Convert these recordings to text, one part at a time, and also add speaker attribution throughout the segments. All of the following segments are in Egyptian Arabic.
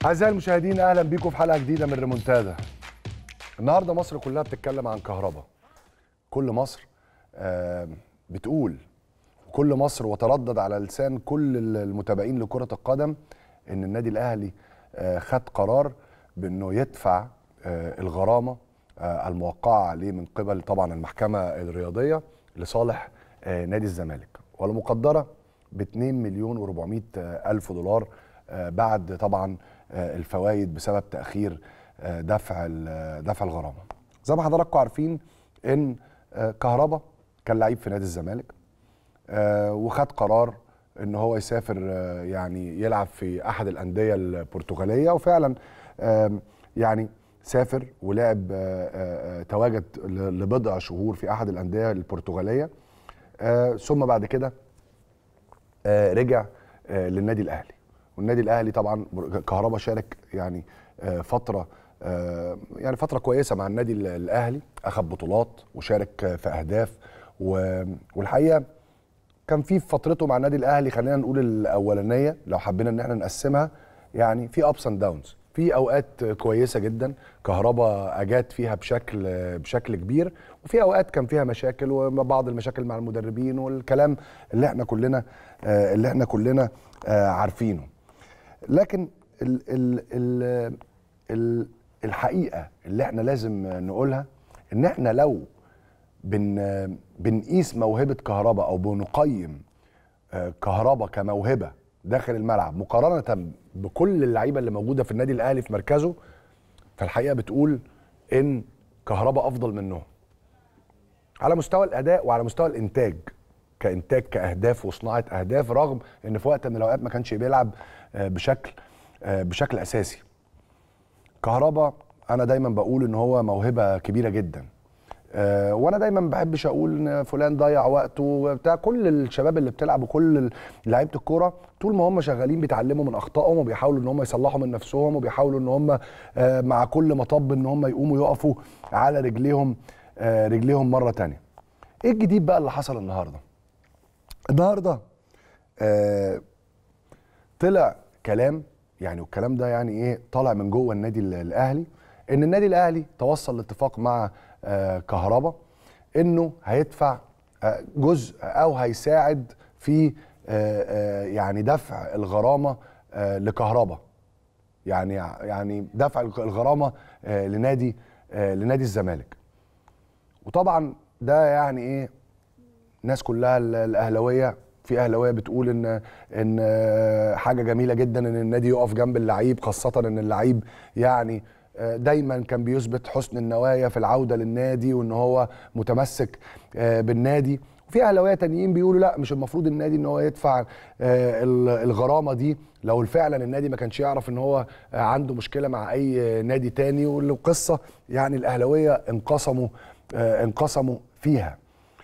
Speaker 1: أعزائي المشاهدين أهلا بيكم في حلقة جديدة من ريمونتادا. النهارده مصر كلها بتتكلم عن كهرباء. كل مصر آه، بتقول وكل مصر وتردد على لسان كل المتابعين لكرة القدم إن النادي الأهلي آه، خد قرار بإنه يدفع آه، الغرامة آه، الموقعة عليه من قبل طبعا المحكمة الرياضية لصالح آه، نادي الزمالك والمقدرة ب 2 مليون و400 ألف دولار آه، بعد طبعا آه، الفوائد بسبب تأخير آه، دفع ال- دفع الغرامة زي ما حضراتكم عارفين إن آه، كهربا كان لعيب في نادي الزمالك آه، وخد قرار ان هو يسافر آه، يعني يلعب في احد الانديه البرتغاليه وفعلا آم، يعني سافر ولعب آه، آه، آه، تواجد ل- لبضع شهور في احد الانديه البرتغاليه آه، ثم بعد كده آه، رجع آه، للنادي الاهلي والنادي الاهلي طبعا كهربا شارك يعني آه، فتره آه، يعني فتره كويسه مع النادي ال- الاهلي اخذ بطولات وشارك آه، في اهداف و- والحقيقه كان في في فترته مع النادي الاهلي خلينا نقول الاولانيه لو حبينا ان احنا نقسمها يعني في ابس اند داونز في اوقات كويسه جدا كهربا اجاد فيها بشكل بشكل كبير وفي اوقات كان فيها مشاكل وبعض المشاكل مع المدربين والكلام اللي احنا كلنا آه، اللي احنا كلنا آه، عارفينه لكن ال ال ال ال الحقيقه اللي احنا لازم نقولها ان احنا لو بن بنقيس موهبه كهربا او بنقيم آه، كهربا كموهبه داخل الملعب مقارنه بكل اللعيبه اللي موجوده في النادي الاهلي في مركزه فالحقيقه بتقول ان كهربا افضل منهم على مستوى الاداء وعلى مستوى الانتاج كانتاج كاهداف وصناعه اهداف رغم ان في وقت من الاوقات ما كانش بيلعب آه، بشكل آه، بشكل اساسي كهربا انا دايما بقول ان هو موهبه كبيره جدا آه، وانا دايما ما بحبش اقول ان فلان ضيع وقته وبتاع كل الشباب اللي بتلعب وكل لعيبه الكوره طول ما هم شغالين بيتعلموا من اخطائهم وبيحاولوا ان هم يصلحوا من نفسهم وبيحاولوا ان هم آه، مع كل مطب ان هم يقوموا يقفوا على رجليهم آه، رجليهم مره تانية ايه الجديد بقى اللي حصل النهارده النهارده آه، طلع كلام يعني والكلام ده يعني ايه طالع من جوه النادي ال- الاهلي ان النادي الاهلي توصل لاتفاق مع آه، كهربا انه هيدفع آه، جزء او هيساعد في آه، آه، يعني دفع الغرامه آه، لكهربا يعني يعني دفع الغرامه آه، لنادي آه، لنادي الزمالك وطبعا ده يعني ايه الناس كلها ال- الاهلاويه في اهلاويه بتقول ان ان آه، حاجه جميله جدا ان النادي يقف جنب اللعيب خاصه ان اللعيب يعني آه، دايما كان بيثبت حسن النوايا في العوده للنادي وان هو متمسك آه، بالنادي وفي اهلاويه تانيين بيقولوا لا مش المفروض النادي ان هو يدفع آه، ال- الغرامه دي لو فعلا النادي ما كانش يعرف ان هو آه، عنده مشكله مع اي نادي تاني والقصه يعني الاهلاويه انقسموا آه، انقسموا فيها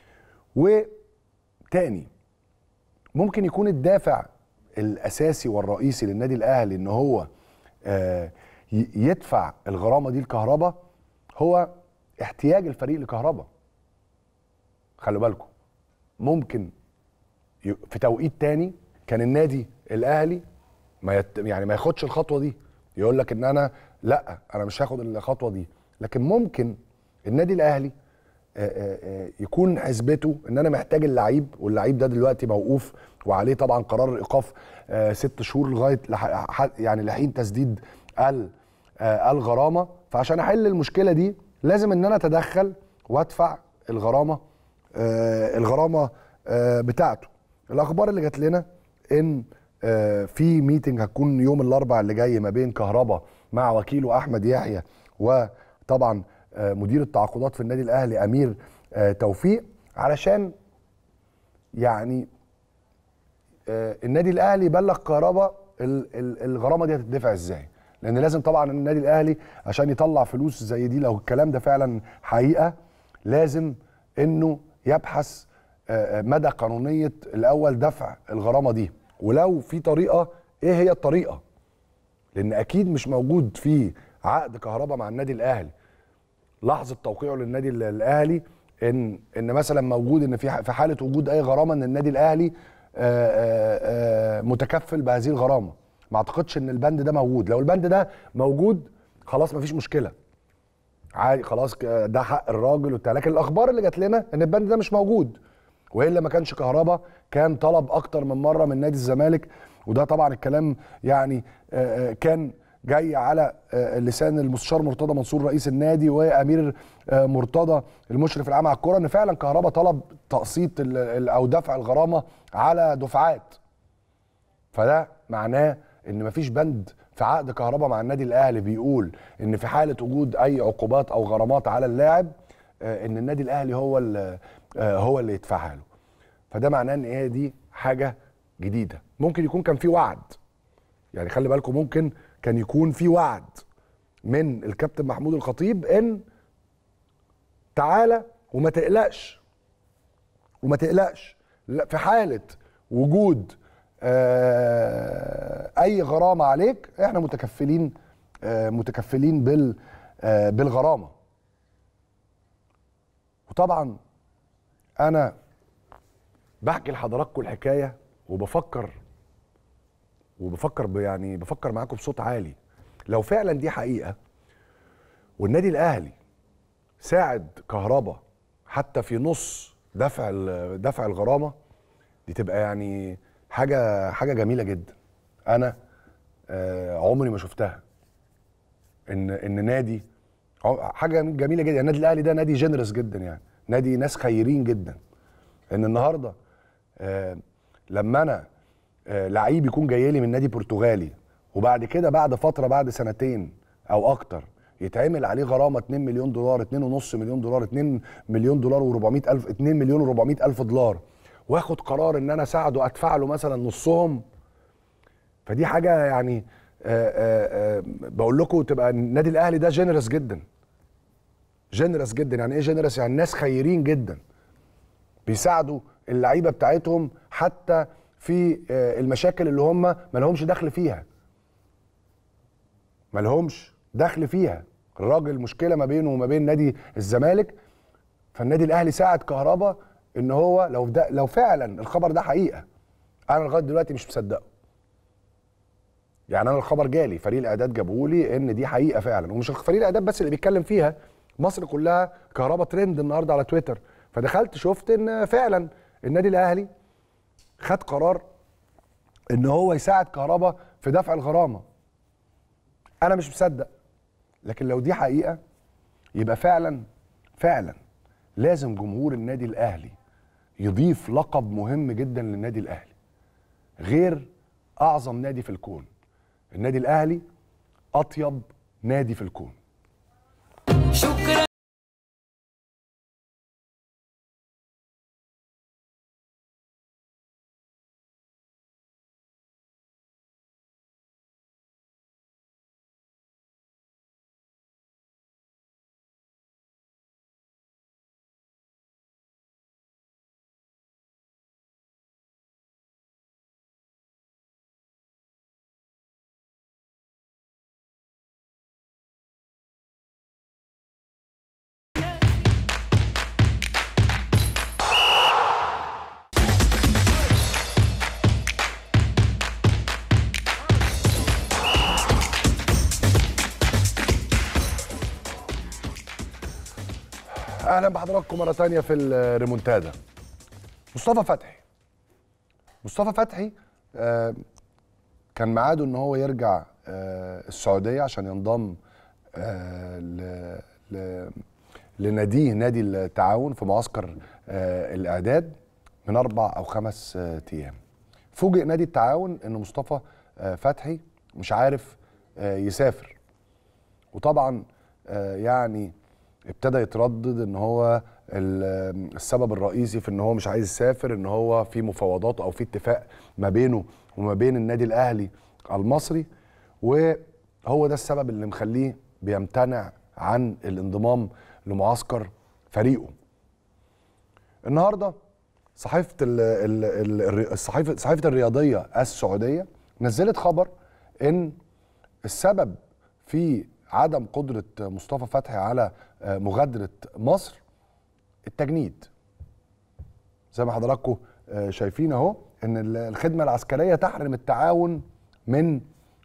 Speaker 1: وتاني ممكن يكون الدافع الاساسي والرئيسي للنادي الاهلي ان هو آه، ي- يدفع الغرامه دي لكهربا هو احتياج الفريق لكهربا خلوا بالكم ممكن ي- في توقيت تاني كان النادي الاهلي ما يت... يعني ما ياخدش الخطوه دي يقول لك ان انا لا انا مش هاخد الخطوه دي لكن ممكن النادي الاهلي آه، آه، آه، يكون حسبته ان انا محتاج اللعيب واللعيب ده دلوقتي موقوف وعليه طبعا قرار ايقاف آه، ست شهور لغايه لح- ح- يعني لحين تسديد ال- آه، الغرامه فعشان احل المشكله دي لازم ان انا اتدخل وادفع الغرامه آه، الغرامه آه، بتاعته الاخبار اللي جات لنا ان آه، في ميتنج هتكون يوم الاربعاء اللي جاي ما بين كهربا مع وكيله احمد يحيى وطبعا آه، مدير التعاقدات في النادي الاهلي امير آه، توفيق علشان يعني آه، النادي الاهلي بلغ كهربا ال- ال- الغرامه دي هتدفع ازاي لان لازم طبعا النادي الاهلي عشان يطلع فلوس زي دي لو الكلام ده فعلا حقيقه لازم انه يبحث آه، آه، مدى قانونيه الاول دفع الغرامه دي ولو في طريقه ايه هي الطريقه لان اكيد مش موجود في عقد كهربا مع النادي الاهلي لحظه توقيعه للنادي ال- الاهلي ان ان مثلا موجود ان في ح- في حاله وجود اي غرامه ان النادي الاهلي آه، آه، آه، متكفل بهذه الغرامه ما اعتقدش ان البند ده موجود لو البند ده موجود خلاص مفيش مشكله عادي خلاص ك- ده حق الراجل وبتاع لكن الاخبار اللي جات لنا ان البند ده مش موجود والا ما كانش كهربا كان طلب اكتر من مره من نادي الزمالك وده طبعا الكلام يعني آه، آه، كان جاي على آه، لسان المستشار مرتضى منصور رئيس النادي وامير آه، مرتضى المشرف العام على الكوره ان فعلا كهربا طلب تقسيط ال- ال- او دفع الغرامه على دفعات فده معناه ان مفيش بند في عقد كهربا مع النادي الاهلي بيقول ان في حاله وجود اي عقوبات او غرامات على اللاعب آه، ان النادي الاهلي هو اللي آه، هو اللي يدفعها له فده معناه ان هي دي حاجه جديده ممكن يكون كان في وعد يعني خلي بالكم ممكن كان يكون في وعد من الكابتن محمود الخطيب ان تعالى وما تقلقش وما تقلقش لا في حاله وجود آه اي غرامه عليك احنا متكفلين آه متكفلين بال آه بالغرامه وطبعا انا بحكي لحضراتكم الحكايه وبفكر وبفكر ب- يعني بفكر معاكم بصوت عالي لو فعلا دي حقيقه والنادي الاهلي ساعد كهربا حتى في نص دفع ال- دفع الغرامه دي تبقى يعني حاجه حاجه جميله جدا انا آه عمري ما شفتها ان ان نادي ع- حاجه جميله جدا النادي الاهلي ده نادي جنرس جدا يعني نادي ناس خيرين جدا ان النهارده آه لما انا آه لعيب يكون جاي لي من نادي برتغالي وبعد كده بعد فتره بعد سنتين او اكتر يتعمل عليه غرامه 2 مليون دولار 2.5 مليون دولار 2 مليون دولار و400 الف 2 مليون و400 الف دولار واخد قرار ان انا اساعده ادفع له مثلا نصهم فدي حاجه يعني آآ آآ بقول لكم تبقى النادي الاهلي ده جينيرس جدا جينيرس جدا يعني ايه جينيرس يعني ناس خيرين جدا بيساعدوا اللعيبه بتاعتهم حتى في آه، المشاكل اللي هم ما لهمش دخل فيها ما لهمش دخل فيها الراجل مشكله ما بينه وما بين نادي الزمالك فالنادي الاهلي ساعد كهربا ان هو لو ده لو فعلا الخبر ده حقيقه انا لغايه دلوقتي مش مصدقه يعني انا الخبر جالي فريق الاعداد جابوا لي ان دي حقيقه فعلا ومش فريق الاعداد بس اللي بيتكلم فيها مصر كلها كهربا ترند النهارده على تويتر فدخلت شفت ان فعلا النادي الاهلي خد قرار ان هو يساعد كهربا في دفع الغرامه انا مش مصدق لكن لو دي حقيقه يبقى فعلا فعلا لازم جمهور النادي الاهلي يضيف لقب مهم جدا للنادي الاهلي غير اعظم نادي في الكون النادي الاهلي اطيب نادي في الكون
Speaker 2: شكرا
Speaker 1: اهلا بحضراتكم مره تانية في الريمونتادا مصطفى فتحي مصطفى فتحي آه، كان ميعاده ان هو يرجع آه، السعوديه عشان ينضم آه، ل- ل- لناديه نادي التعاون في معسكر آه، الاعداد من اربع او خمس آه، ايام فوجئ نادي التعاون ان مصطفى آه، فتحي مش عارف آه، يسافر وطبعا آه، يعني ابتدى يتردد ان هو ال- السبب الرئيسي في ان هو مش عايز يسافر ان هو في مفاوضات او في اتفاق ما بينه وما بين النادي الاهلي المصري وهو ده السبب اللي مخليه بيمتنع عن الانضمام لمعسكر فريقه النهارده صحيفه ال ال ال الصحيفه صحيفه الرياضيه السعوديه نزلت خبر ان السبب في عدم قدره مصطفى فتحي على آه، مغادره مصر التجنيد زي ما حضراتكم آه، شايفين اهو ان ال- الخدمه العسكريه تحرم التعاون من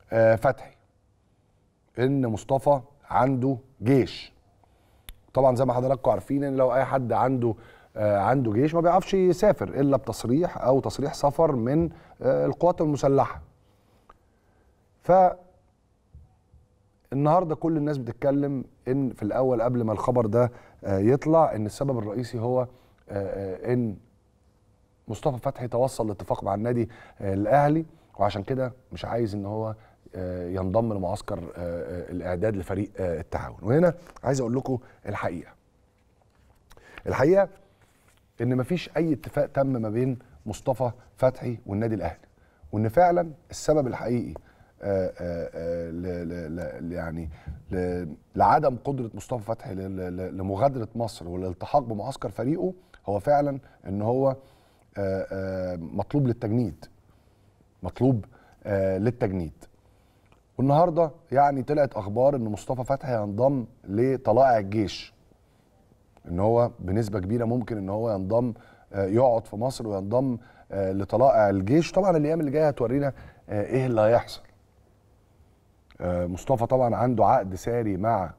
Speaker 1: آه، فتحي ان مصطفى عنده جيش طبعا زي ما حضراتكم عارفين ان لو اي حد عنده آه، عنده جيش ما بيعرفش يسافر الا بتصريح او تصريح سفر من آه، القوات المسلحه ف النهارده كل الناس بتتكلم ان في الاول قبل ما الخبر ده آه، يطلع ان السبب الرئيسي هو آه، آه، ان مصطفى فتحي توصل لاتفاق مع النادي آه، الاهلي وعشان كده مش عايز ان هو آه، ينضم لمعسكر آه، آه، الاعداد لفريق آه، التعاون وهنا عايز اقول لكم الحقيقه الحقيقه ان مفيش اي اتفاق تم ما بين مصطفى فتحي والنادي الاهلي وان فعلا السبب الحقيقي آه، آه، آه، ل- ل- ل- يعني ل- لعدم قدره مصطفى فتحي ل- ل- لمغادره مصر والالتحاق بمعسكر فريقه هو فعلا ان هو آه، آه، مطلوب للتجنيد مطلوب آه، للتجنيد والنهارده يعني طلعت اخبار ان مصطفى فتحي هينضم لطلائع الجيش ان هو بنسبه كبيره ممكن ان هو ينضم آه، يقعد في مصر وينضم آه، لطلائع الجيش طبعا الايام اللي جايه هتورينا آه، ايه اللي هيحصل آه، مصطفى طبعا عنده عقد ساري مع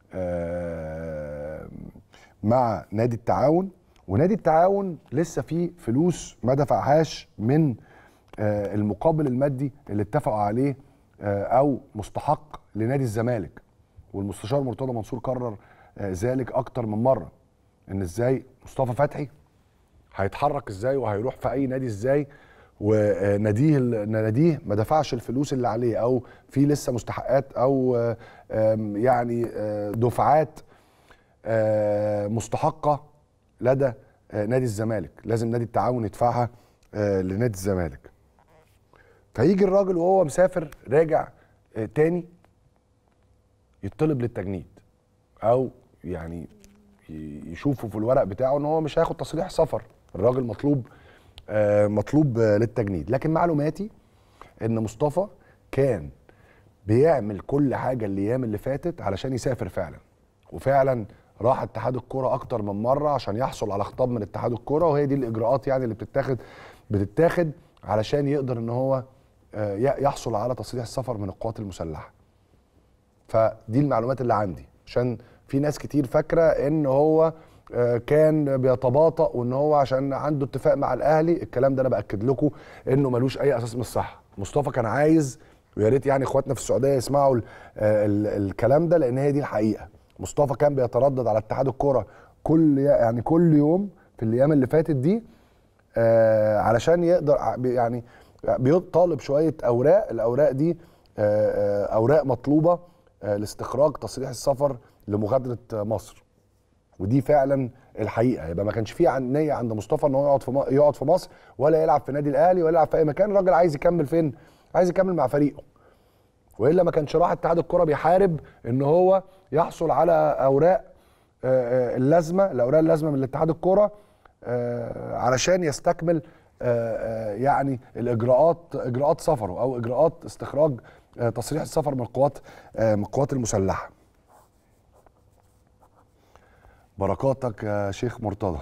Speaker 1: آه، مع نادي التعاون ونادي التعاون لسه فيه فلوس ما دفعهاش من آه، المقابل المادي اللي اتفقوا عليه آه، او مستحق لنادي الزمالك والمستشار مرتضى منصور قرر آه، ذلك اكتر من مره ان ازاي مصطفى فتحي هيتحرك ازاي وهيروح في اي نادي ازاي وناديه ناديه ما دفعش الفلوس اللي عليه او في لسه مستحقات او آه، آم، يعني آه، دفعات آه، مستحقه لدى آه، نادي الزمالك لازم نادي التعاون يدفعها آه، لنادي الزمالك فيجي الراجل وهو مسافر راجع آه، تاني يطلب للتجنيد او يعني ي- يشوفوا في الورق بتاعه ان هو مش هياخد تصريح سفر الراجل مطلوب آه، مطلوب آه، للتجنيد لكن معلوماتي ان مصطفى كان بيعمل كل حاجه الايام اللي فاتت علشان يسافر فعلا وفعلا راح اتحاد الكرة اكتر من مره عشان يحصل على خطاب من اتحاد الكرة وهي دي الاجراءات يعني اللي بتتاخد بتتاخد علشان يقدر ان هو آه، ي- يحصل على تصريح السفر من القوات المسلحه فدي المعلومات اللي عندي عشان في ناس كتير فاكره ان هو آه، كان بيتباطأ وان هو عشان عنده اتفاق مع الاهلي الكلام ده انا باكد لكم انه ملوش اي اساس من الصحه مصطفى كان عايز ويا ريت يعني اخواتنا في السعوديه يسمعوا ال ال الكلام ده لان هي دي الحقيقه مصطفى كان بيتردد على اتحاد الكره كل يعني كل يوم في الايام اللي فاتت دي آه علشان يقدر ع- بي- يعني بيطالب شويه اوراق الاوراق دي آه آه اوراق مطلوبه آه لاستخراج تصريح السفر لمغادره آه، مصر ودي فعلا الحقيقه يبقى ما كانش في عن- نيه عند مصطفى ان هو يقعد في م- يقعد في مصر ولا يلعب في نادي الاهلي ولا يلعب في اي مكان الراجل عايز يكمل فين عايز يكمل مع فريقه والا ما كانش راح اتحاد الكره بيحارب ان هو يحصل على اوراق آه، آه، اللازمه الاوراق اللازمه من اتحاد الكره آه، علشان يستكمل آه، آه، يعني الاجراءات اجراءات سفره او اجراءات استخراج آه، تصريح السفر من القوات آه، من القوات المسلحه بركاتك يا شيخ مرتضى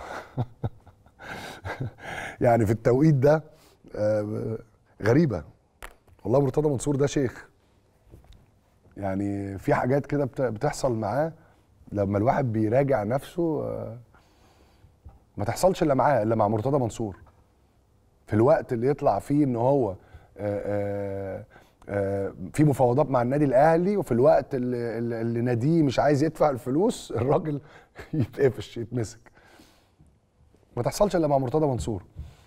Speaker 1: يعني في التوقيت ده آه، غريبه والله مرتضى منصور ده شيخ يعني في حاجات كده بت- بتحصل معاه لما الواحد بيراجع نفسه آه، ما تحصلش الا معاه الا مع مرتضى منصور في الوقت اللي يطلع فيه ان هو آه، آه، آه، في مفاوضات مع النادي الاهلي وفي الوقت اللي, اللي اللي ناديه مش عايز يدفع الفلوس الراجل يتقفش يتمسك ما تحصلش الا مع مرتضى منصور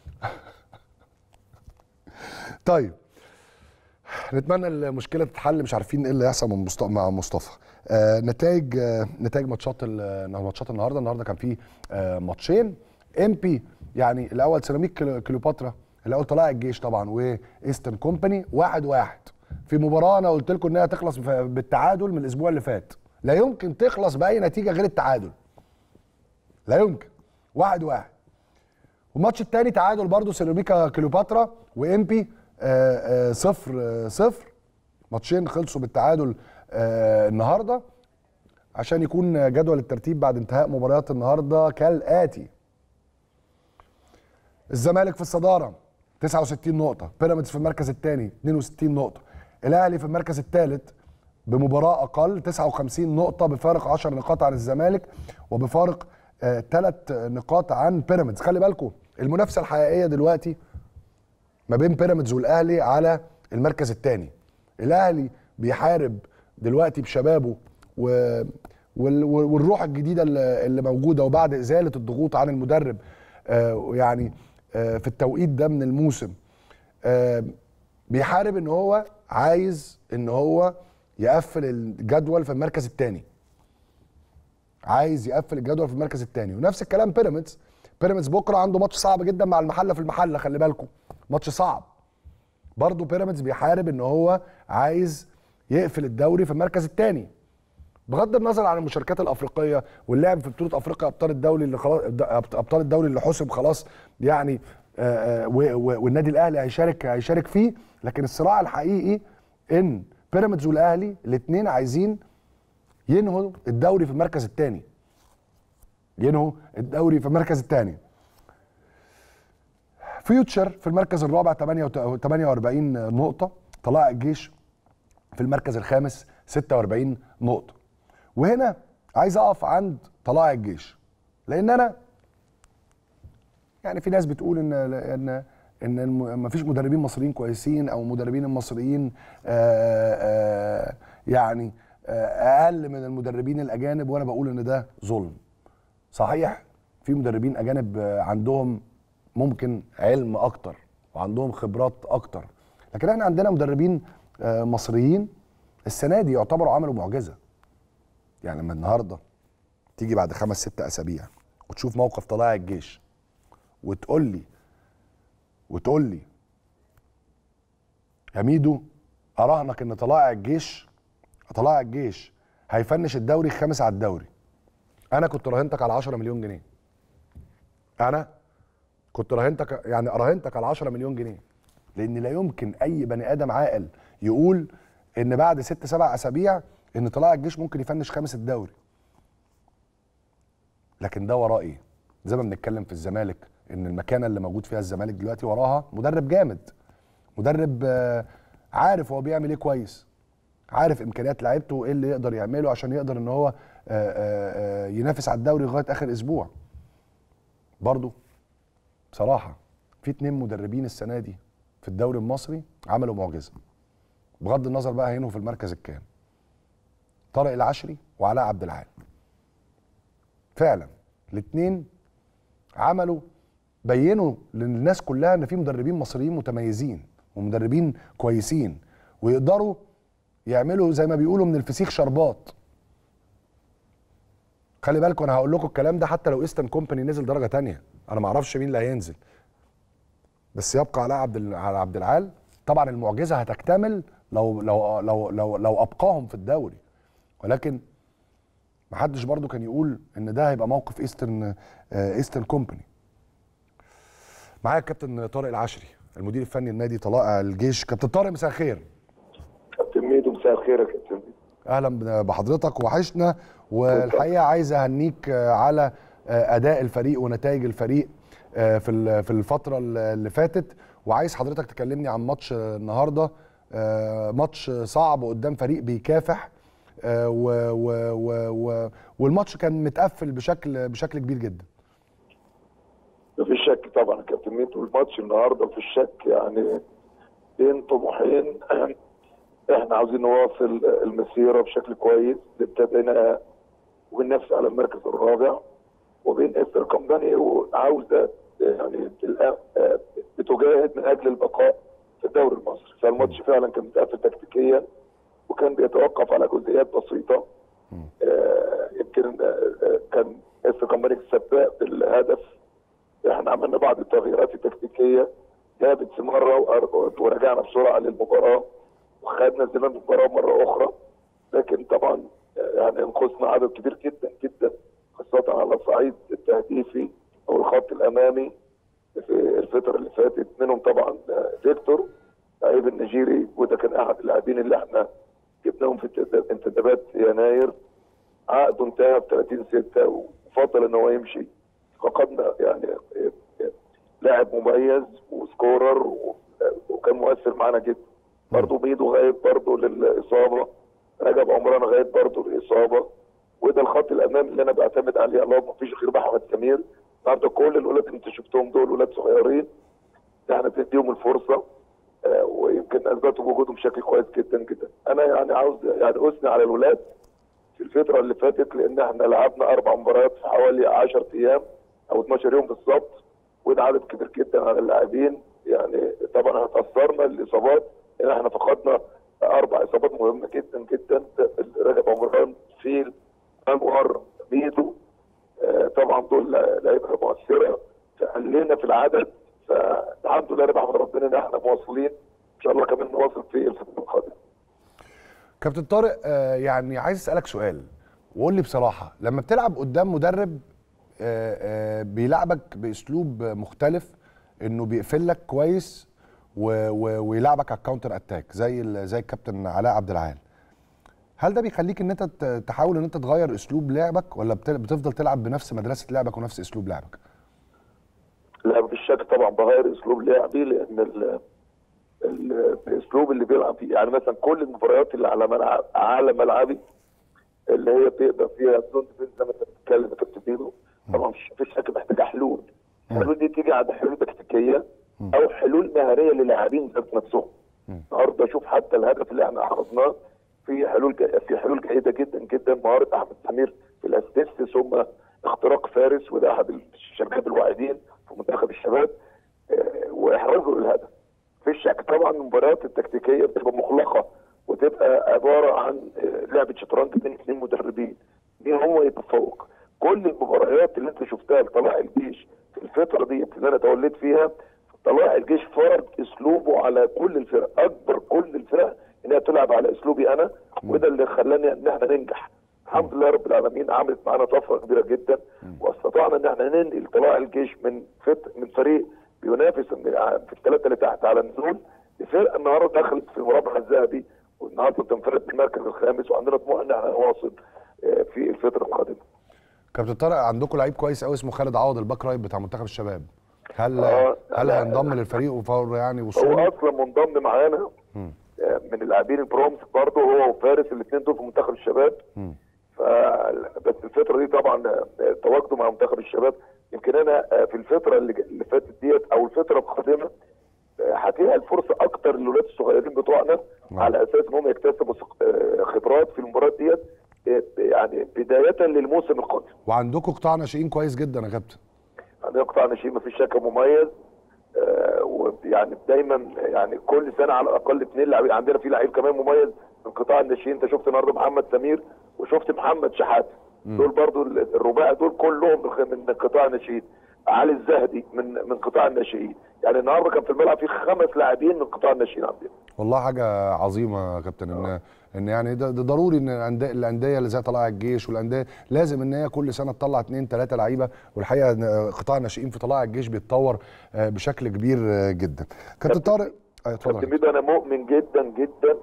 Speaker 1: طيب نتمنى المشكله تتحل مش عارفين ايه اللي هيحصل من مصط- مع مصطفى آه نتائج آه نتائج ماتشات ال- ماتشات النهارده النهارده كان في آه ماتشين ام بي يعني الاول سيراميك كليو- كليوباترا الاول طلائع الجيش طبعا وايسترن كومباني واحد واحد في مباراه انا قلت لكم انها تخلص ف- بالتعادل من الاسبوع اللي فات لا يمكن تخلص باي نتيجه غير التعادل لا يمكن واحد واحد والماتش التاني تعادل برضو سيراميكا كليوباترا وامبي آه، آه، صفر آه، صفر ماتشين خلصوا بالتعادل آه، النهارده عشان يكون جدول الترتيب بعد انتهاء مباريات النهارده كالاتي الزمالك في الصداره 69 نقطه بيراميدز في المركز الثاني 62 نقطه الاهلي في المركز الثالث بمباراه اقل 59 نقطه بفارق 10 نقاط عن الزمالك وبفارق ثلاث نقاط عن بيراميدز خلي بالكم المنافسه الحقيقيه دلوقتي ما بين بيراميدز والاهلي على المركز الثاني الاهلي بيحارب دلوقتي بشبابه و وال- والروح الجديده اللي اللي موجوده وبعد ازاله الضغوط عن المدرب آه، يعني آه، في التوقيت ده من الموسم آه، بيحارب ان هو عايز ان هو يقفل الجدول في المركز الثاني عايز يقفل الجدول في المركز الثاني ونفس الكلام بيراميدز بيراميدز بكره عنده ماتش صعب جدا مع المحله في المحله خلي بالكم ماتش صعب برضه بيراميدز بيحارب ان هو عايز يقفل الدوري في المركز الثاني بغض النظر عن المشاركات الافريقيه واللعب في بطوله افريقيا ابطال الدوري اللي خلاص ابطال الدوري اللي حسب خلاص يعني آه، آه، و- و- والنادي الاهلي هيشارك هيشارك فيه لكن الصراع الحقيقي ان بيراميدز والاهلي الاثنين عايزين ينهوا الدوري في المركز الثاني ينهوا الدوري في المركز الثاني فيوتشر في المركز الرابع 48 نقطه طلائع الجيش في المركز الخامس 46 نقطة وهنا عايز أقف عند طلائع الجيش لأن أنا يعني في ناس بتقول إن إن إن الم- مفيش مدربين مصريين كويسين أو مدربين المصريين آآ آآ يعني آه، أقل من المدربين الأجانب وأنا بقول إن ده ظلم صحيح في مدربين أجانب آه، عندهم ممكن علم أكتر وعندهم خبرات أكتر لكن احنا عندنا مدربين آه، مصريين السنه دي يعتبروا عملوا معجزه يعني لما النهارده تيجي بعد خمس ست اسابيع وتشوف موقف طلائع الجيش وتقول لي وتقول لي يا ميدو اراهنك ان طلائع الجيش طلائع الجيش هيفنش الدوري خامس على الدوري انا كنت راهنتك على 10 مليون جنيه انا كنت راهنتك يعني راهنتك على 10 مليون جنيه لان لا يمكن اي بني ادم عاقل يقول ان بعد ست سبع اسابيع ان طلائع الجيش ممكن يفنش خامس الدوري لكن ده وراه ايه زي ما بنتكلم في الزمالك ان المكانه اللي موجود فيها الزمالك دلوقتي وراها مدرب جامد مدرب آه، عارف هو بيعمل ايه كويس عارف امكانيات لعيبته وايه اللي يقدر يعمله عشان يقدر ان هو آه، آه، آه، ينافس على الدوري لغايه اخر اسبوع برضو بصراحه في اتنين مدربين السنه دي في الدوري المصري عملوا معجزه بغض النظر بقى هينهوا في المركز الكام طارق العشري وعلاء عبد العال فعلا الاثنين عملوا بينوا للناس كلها ان في مدربين مصريين متميزين ومدربين كويسين ويقدروا يعملوا زي ما بيقولوا من الفسيخ شربات خلي بالكم انا هقول لكم الكلام ده حتى لو ايسترن كومباني نزل درجه تانية انا ما اعرفش مين اللي هينزل بس يبقى علاء عبد ال- على عبد العال طبعا المعجزه هتكتمل لو لو لو لو, لو ابقاهم في الدوري ولكن محدش برضو كان يقول ان ده هيبقى موقف ايسترن آه، ايسترن كومباني معايا الكابتن طارق العشري المدير الفني النادي طلائع الجيش كابتن طارق مساء الخير
Speaker 3: كابتن ميدو مساء الخير يا كابتن ميدو
Speaker 1: اهلا بحضرتك وحشنا والحقيقه عايز اهنيك آه، على آه، اداء الفريق ونتائج الفريق آه، في ال- في الفتره اللي فاتت وعايز حضرتك تكلمني عن ماتش آه، النهارده آه، ماتش صعب قدام فريق بيكافح آه، و- و- و- و- والماتش كان متقفل بشكل بشكل كبير جدا
Speaker 3: مفيش شك طبعا يا كابتن ميدو الماتش النهارده مفيش شك يعني بين طموحين احنا عاوزين نواصل المسيره بشكل كويس ابتدينا وبننافس على المركز الرابع وبين استر كومباني وعاوزه يعني الآن بتجاهد من اجل البقاء في الدوري المصري فالماتش فعلا كان متقفل تكتيكيا وكان بيتوقف على جزئيات بسيطه آه، يمكن آه، آه، كان استر كومباني سباق بالهدف احنا عملنا بعض التغييرات التكتيكيه جابت ثمارة وأر- ورجعنا بسرعه للمباراه وخدنا زمام المباراه مره اخرى لكن طبعا يعني انقذنا عدد كبير جدا جدا خاصه على الصعيد التهديفي او الخط الامامي في الفتره اللي فاتت منهم طبعا فيكتور لعيب النيجيري وده كان احد اللاعبين اللي احنا جبناهم في انتداب- انتدابات يناير عقده انتهى ب 30 6 وفضل ان هو يمشي فقدنا يعني لاعب مميز وسكورر و- وكان مؤثر معانا جدا برضه ميدو غايب برضه للاصابه رجب عمران غايب برضه للاصابه وده الخط الامامي اللي انا بعتمد عليه اللهم ما فيش غير احمد سمير النهارده كل الاولاد اللي انت شفتهم دول ولاد صغيرين يعني بنديهم الفرصه آه، ويمكن اثبتوا وجودهم بشكل كويس جدا جدا انا يعني عاوز يعني اثني على الولاد في الفتره اللي فاتت لان احنا لعبنا اربع مباريات في حوالي 10 ايام او 12 يوم بالظبط وده عدد كبير جدا على اللاعبين يعني طبعا احنا اتاثرنا الاصابات ان احنا فقدنا اربع اصابات مهمه جدا جدا رجب عمران فيل انور ميدو آه، طبعا دول لعيبه مؤثره فقلنا في العدد فالحمد لله بحمد ربنا ان احنا مواصلين ان شاء الله كمان نواصل في الفتره القادمه
Speaker 1: كابتن طارق آه، يعني عايز اسالك سؤال وقول لي بصراحه لما بتلعب قدام مدرب آه، آه، بيلعبك باسلوب مختلف انه بيقفل لك كويس و- و- ويلعبك على الكاونتر اتاك زي ال- زي الكابتن علاء عبد العال هل ده بيخليك ان انت ت- تحاول ان انت تغير اسلوب لعبك ولا بت- بتفضل تلعب بنفس مدرسه لعبك ونفس اسلوب لعبك
Speaker 3: لا مفيش شك طبعا بغير اسلوب لعبي لان ال- ال- الاسلوب اللي بيلعب فيه يعني مثلا كل المباريات اللي على ملعب على ملعبي اللي هي بتقدر فيها زون ديفنس زي ما انت بتتكلم يا كابتن بيدو طبعا مفيش مفيش شك محتاجه حلول الحلول دي تيجي عند حلول تكتيكيه او حلول مهاريه للاعبين ذات نفسهم النهارده شوف حتى الهدف اللي احنا عرضناه في حلول جا- في حلول جيده جدا جدا مهاره احمد سمير في الاسيست ثم اختراق فارس وده احد الشباب الواعدين في منتخب الشباب آه، واحرازه للهدف في شك طبعا المباريات التكتيكيه بتبقى مغلقه وتبقى عباره عن آه، لعبه شطرنج بين اثنين مدربين مين هو يتفوق كل المباريات اللي انت شفتها لطلائع الجيش في الفتره دي اللي انا توليت فيها طلائع الجيش فرض اسلوبه على كل الفرق اكبر كل الفرق انها تلعب على اسلوبي انا وده اللي خلاني ان احنا ننجح الحمد لله رب العالمين عملت معانا طفره كبيره جدا واستطعنا ان احنا ننقل طلائع الجيش من فت من فريق بينافس في الثلاثه اللي تحت على النزول لفرقه النهارده دخلت في المربع الذهبي والنهارده تنفرد بالمركز الخامس وعندنا طموح ان احنا نواصل آه، في الفتره القادمه.
Speaker 1: كابتن طارق عندكم لعيب كويس قوي اسمه خالد عوض الباك رايت بتاع منتخب الشباب هل
Speaker 3: آه،
Speaker 1: هل
Speaker 3: لا.
Speaker 1: هينضم للفريق وفور يعني
Speaker 3: هو
Speaker 1: وصول
Speaker 3: اصلا منضم معانا
Speaker 1: مم.
Speaker 3: آه، من اللاعبين البرومس برضه هو وفارس الاثنين دول في منتخب الشباب
Speaker 1: مم.
Speaker 3: ف بس الفتره دي طبعا آه، تواجده مع منتخب الشباب يمكن انا آه، في الفتره اللي اللي فاتت ديت او الفتره القادمه آه، هتبقى الفرصه اكتر للولاد الصغيرين بتوعنا
Speaker 1: نعم.
Speaker 3: على اساس ان هم يكتسبوا ثق- آه، خبرات في المباريات ديت آه، يعني بدايه للموسم القادم
Speaker 1: وعندكم قطاع ناشئين كويس جدا يا كابتن
Speaker 3: عندنا قطاع ناشئين مفيش شك مميز آه، ويعني دايما يعني كل سنه على الاقل اثنين لاعبين عندنا في لعيب كمان مميز من قطاع الناشئين انت شفت النهارده محمد سمير وشفت محمد شحات دول برضو ال- الرباعي دول كلهم من من قطاع الناشئين علي الزهدي من من قطاع الناشئين يعني النهارده كان في الملعب في خمس لاعبين من قطاع الناشئين عندنا
Speaker 1: والله حاجه عظيمه يا كابتن ان ان يعني ده, ده ضروري ان الأندية- الانديه اللي زي طلائع الجيش والانديه لازم ان هي كل سنه تطلع اثنين ثلاثه لعيبه والحقيقه إن قطاع الناشئين في طلائع الجيش بيتطور آه، بشكل كبير آه، جدا كابتن طارق آه، اتفضل
Speaker 3: كابتن ميدو انا مؤمن جدا جدا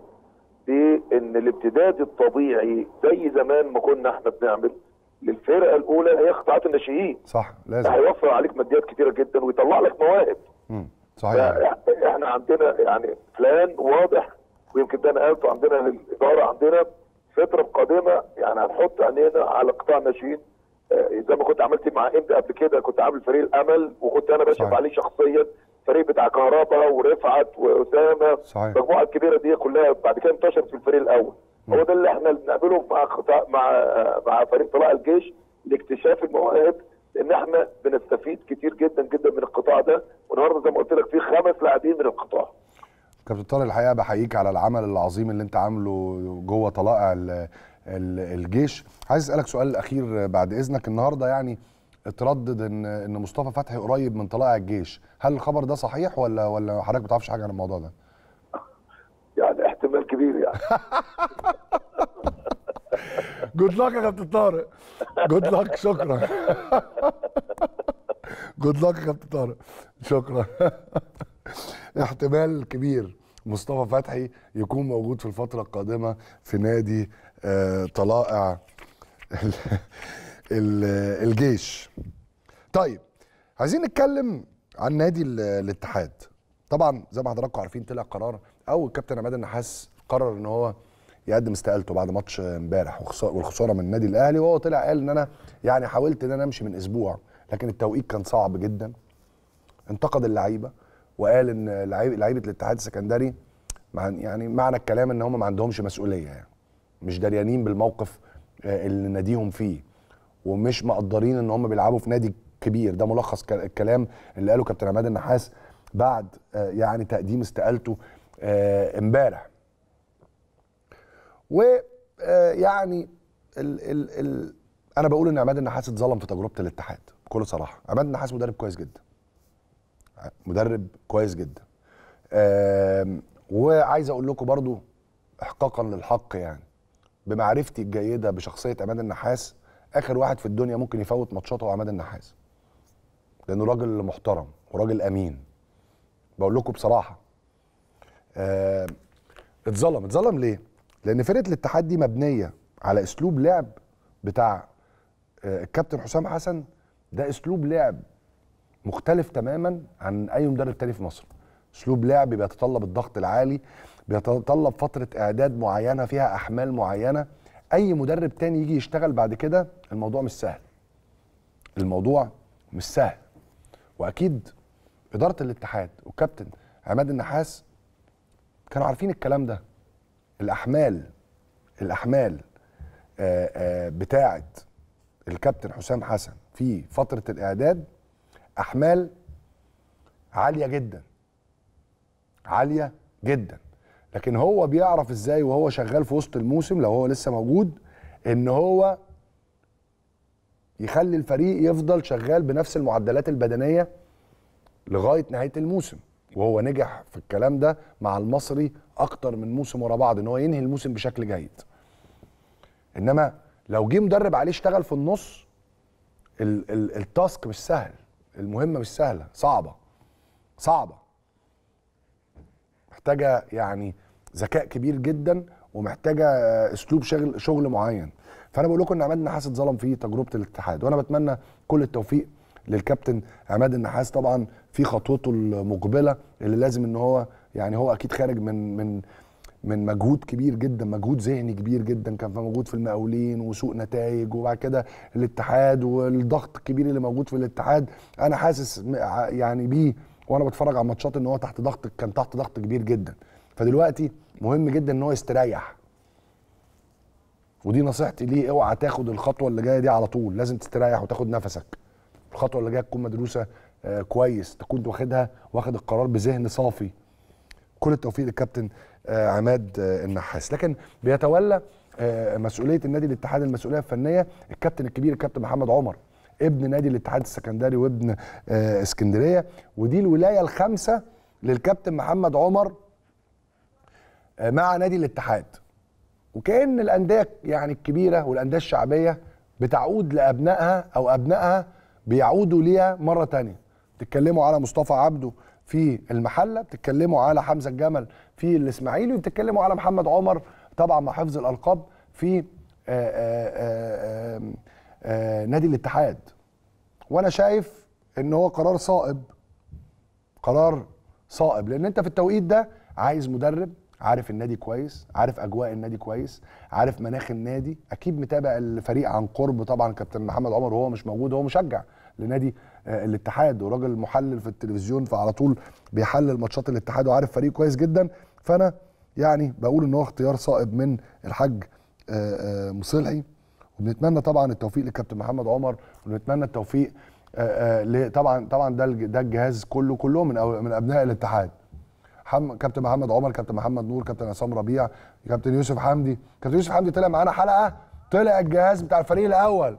Speaker 3: بان الامتداد الطبيعي زي زمان ما كنا احنا بنعمل للفرقه الاولى هي قطاعات الناشئين
Speaker 1: صح
Speaker 3: ده
Speaker 1: لازم
Speaker 3: هيوفر عليك ماديات كتيره جدا ويطلع لك مواهب
Speaker 1: مم. صحيح
Speaker 3: فاحنا عندنا يعني بلان واضح ويمكن ده انا قلته عندنا للاداره عندنا الفتره القادمه يعني هنحط عينينا على قطاع الناشئين آه، زي ما كنت عملت مع امتى قبل كده كنت عامل فريق الامل وكنت انا بشرف
Speaker 1: صحيح.
Speaker 3: عليه شخصيا فريق بتاع كهربا ورفعت واسامه
Speaker 1: صحيح.
Speaker 3: المجموعه الكبيره دي كلها بعد كده انتشرت في الفريق الاول هو ده اللي احنا بنعمله مع قطاع مع آه، مع فريق طلائع الجيش لاكتشاف المواهب لان احنا بنستفيد كتير جدا جدا من القطاع ده والنهارده زي ما قلت لك في خمس لاعبين من القطاع
Speaker 1: كابتن طارق الحقيقه بحييك على العمل العظيم اللي انت عامله جوه طلائع ال- ال- الجيش عايز اسالك سؤال اخير بعد اذنك النهارده يعني اتردد ان ان مصطفى فتحي قريب من طلائع الجيش هل الخبر ده صحيح ولا ولا حضرتك ما تعرفش حاجه عن الموضوع ده
Speaker 3: يعني احتمال كبير يعني
Speaker 1: جود لك يا كابتن طارق جود لك شكرا جود لك يا كابتن طارق شكرا احتمال كبير مصطفى فتحي يكون موجود في الفترة القادمة في نادي آه، طلائع ال- ال- الجيش طيب عايزين نتكلم عن نادي ال- الاتحاد طبعا زي ما حضراتكم عارفين طلع قرار او الكابتن عماد النحاس قرر ان هو يقدم استقالته بعد ماتش امبارح وخسا- والخساره من النادي الاهلي وهو طلع قال ان انا يعني حاولت ان انا امشي من اسبوع لكن التوقيت كان صعب جدا انتقد اللعيبه وقال ان لعيب- لعيبه الاتحاد السكندري مع يعني معنى الكلام ان هم ما عندهمش مسؤوليه يعني مش دريانين بالموقف آه، اللي ناديهم فيه ومش مقدرين ان هم بيلعبوا في نادي كبير ده ملخص ك- الكلام اللي قاله كابتن عماد النحاس بعد آه، يعني تقديم استقالته آه، امبارح ويعني ال ال ال انا بقول ان عماد النحاس اتظلم في تجربه الاتحاد بكل صراحه عماد النحاس مدرب كويس جدا مدرب كويس جدا آم، وعايز اقول لكم برضو احقاقا للحق يعني بمعرفتي الجيده بشخصيه عماد النحاس اخر واحد في الدنيا ممكن يفوت ماتشاته هو عماد النحاس لانه راجل محترم وراجل امين بقول لكم بصراحه آه، اتظلم اتظلم ليه لان فرقه الاتحاد دي مبنيه على اسلوب لعب بتاع آه، الكابتن حسام حسن ده اسلوب لعب مختلف تماما عن اي مدرب تاني في مصر اسلوب لعب بيتطلب الضغط العالي بيتطلب فتره اعداد معينه فيها احمال معينه اي مدرب تاني يجي يشتغل بعد كده الموضوع مش سهل الموضوع مش سهل واكيد اداره الاتحاد والكابتن عماد النحاس كانوا عارفين الكلام ده الاحمال الاحمال آه، آه، بتاعه الكابتن حسام حسن في فتره الاعداد احمال عاليه جدا عاليه جدا لكن هو بيعرف ازاي وهو شغال في وسط الموسم لو هو لسه موجود ان هو يخلي الفريق يفضل شغال بنفس المعدلات البدنيه لغايه نهايه الموسم وهو نجح في الكلام ده مع المصري اكتر من موسم ورا بعض ان هو ينهي الموسم بشكل جيد انما لو جه مدرب عليه اشتغل في النص ال ال التاسك مش سهل المهمه مش سهله صعبه صعبه محتاجه يعني ذكاء كبير جدا ومحتاجه آه، اسلوب شغل شغل معين فانا بقول لكم ان عماد النحاس اتظلم في تجربه الاتحاد وانا بتمنى كل التوفيق للكابتن عماد النحاس طبعا في خطوته المقبله اللي لازم ان هو يعني هو اكيد خارج من من من مجهود كبير جدا مجهود ذهني كبير جدا كان في موجود في المقاولين وسوء نتائج وبعد كده الاتحاد والضغط الكبير اللي موجود في الاتحاد انا حاسس م- ع- يعني بيه وانا بتفرج على الماتشات ان هو تحت ضغط كان تحت ضغط كبير جدا فدلوقتي مهم جدا ان هو يستريح ودي نصيحتي ليه اوعى تاخد الخطوه اللي جايه دي على طول لازم تستريح وتاخد نفسك الخطوه اللي جايه تكون مدروسه آه، كويس تكون واخدها واخد القرار بذهن صافي كل التوفيق للكابتن آه، عماد آه، النحاس لكن بيتولى آه، مسؤوليه النادي الاتحاد المسؤوليه الفنيه الكابتن الكبير الكابتن محمد عمر ابن نادي الاتحاد السكندري وابن آه، اسكندريه ودي الولايه الخامسه للكابتن محمد عمر آه، مع نادي الاتحاد وكأن الأندية يعني الكبيرة والأندية الشعبية بتعود لأبنائها أو أبنائها بيعودوا ليها مرة تانية بتتكلموا على مصطفى عبده في المحلة بتتكلموا على حمزة الجمل في الإسماعيلي وبتتكلموا على محمد عمر طبعا مع حفظ الألقاب في آه، آه، آه، آه، آه، نادي الاتحاد وأنا شايف إن هو قرار صائب قرار صائب لان انت في التوقيت ده عايز مدرب عارف النادي كويس عارف اجواء النادي كويس عارف مناخ النادي اكيد متابع الفريق عن قرب طبعا كابتن محمد عمر وهو مش موجود هو مشجع لنادي آه، الاتحاد وراجل محلل في التلفزيون فعلى طول بيحلل ماتشات الاتحاد وعارف فريق كويس جدا فانا يعني بقول ان هو اختيار صائب من الحاج آه، آه، مصلحي وبنتمنى طبعا التوفيق للكابتن محمد عمر ونتمنى التوفيق آه، آه، ل- طبعا طبعا ده الج- ده الجهاز كله كلهم من أو- من ابناء الاتحاد حم كابتن محمد عمر كابتن محمد نور كابتن عصام ربيع كابتن يوسف حمدي كابتن يوسف حمدي طلع معانا حلقه طلع الجهاز بتاع الفريق الاول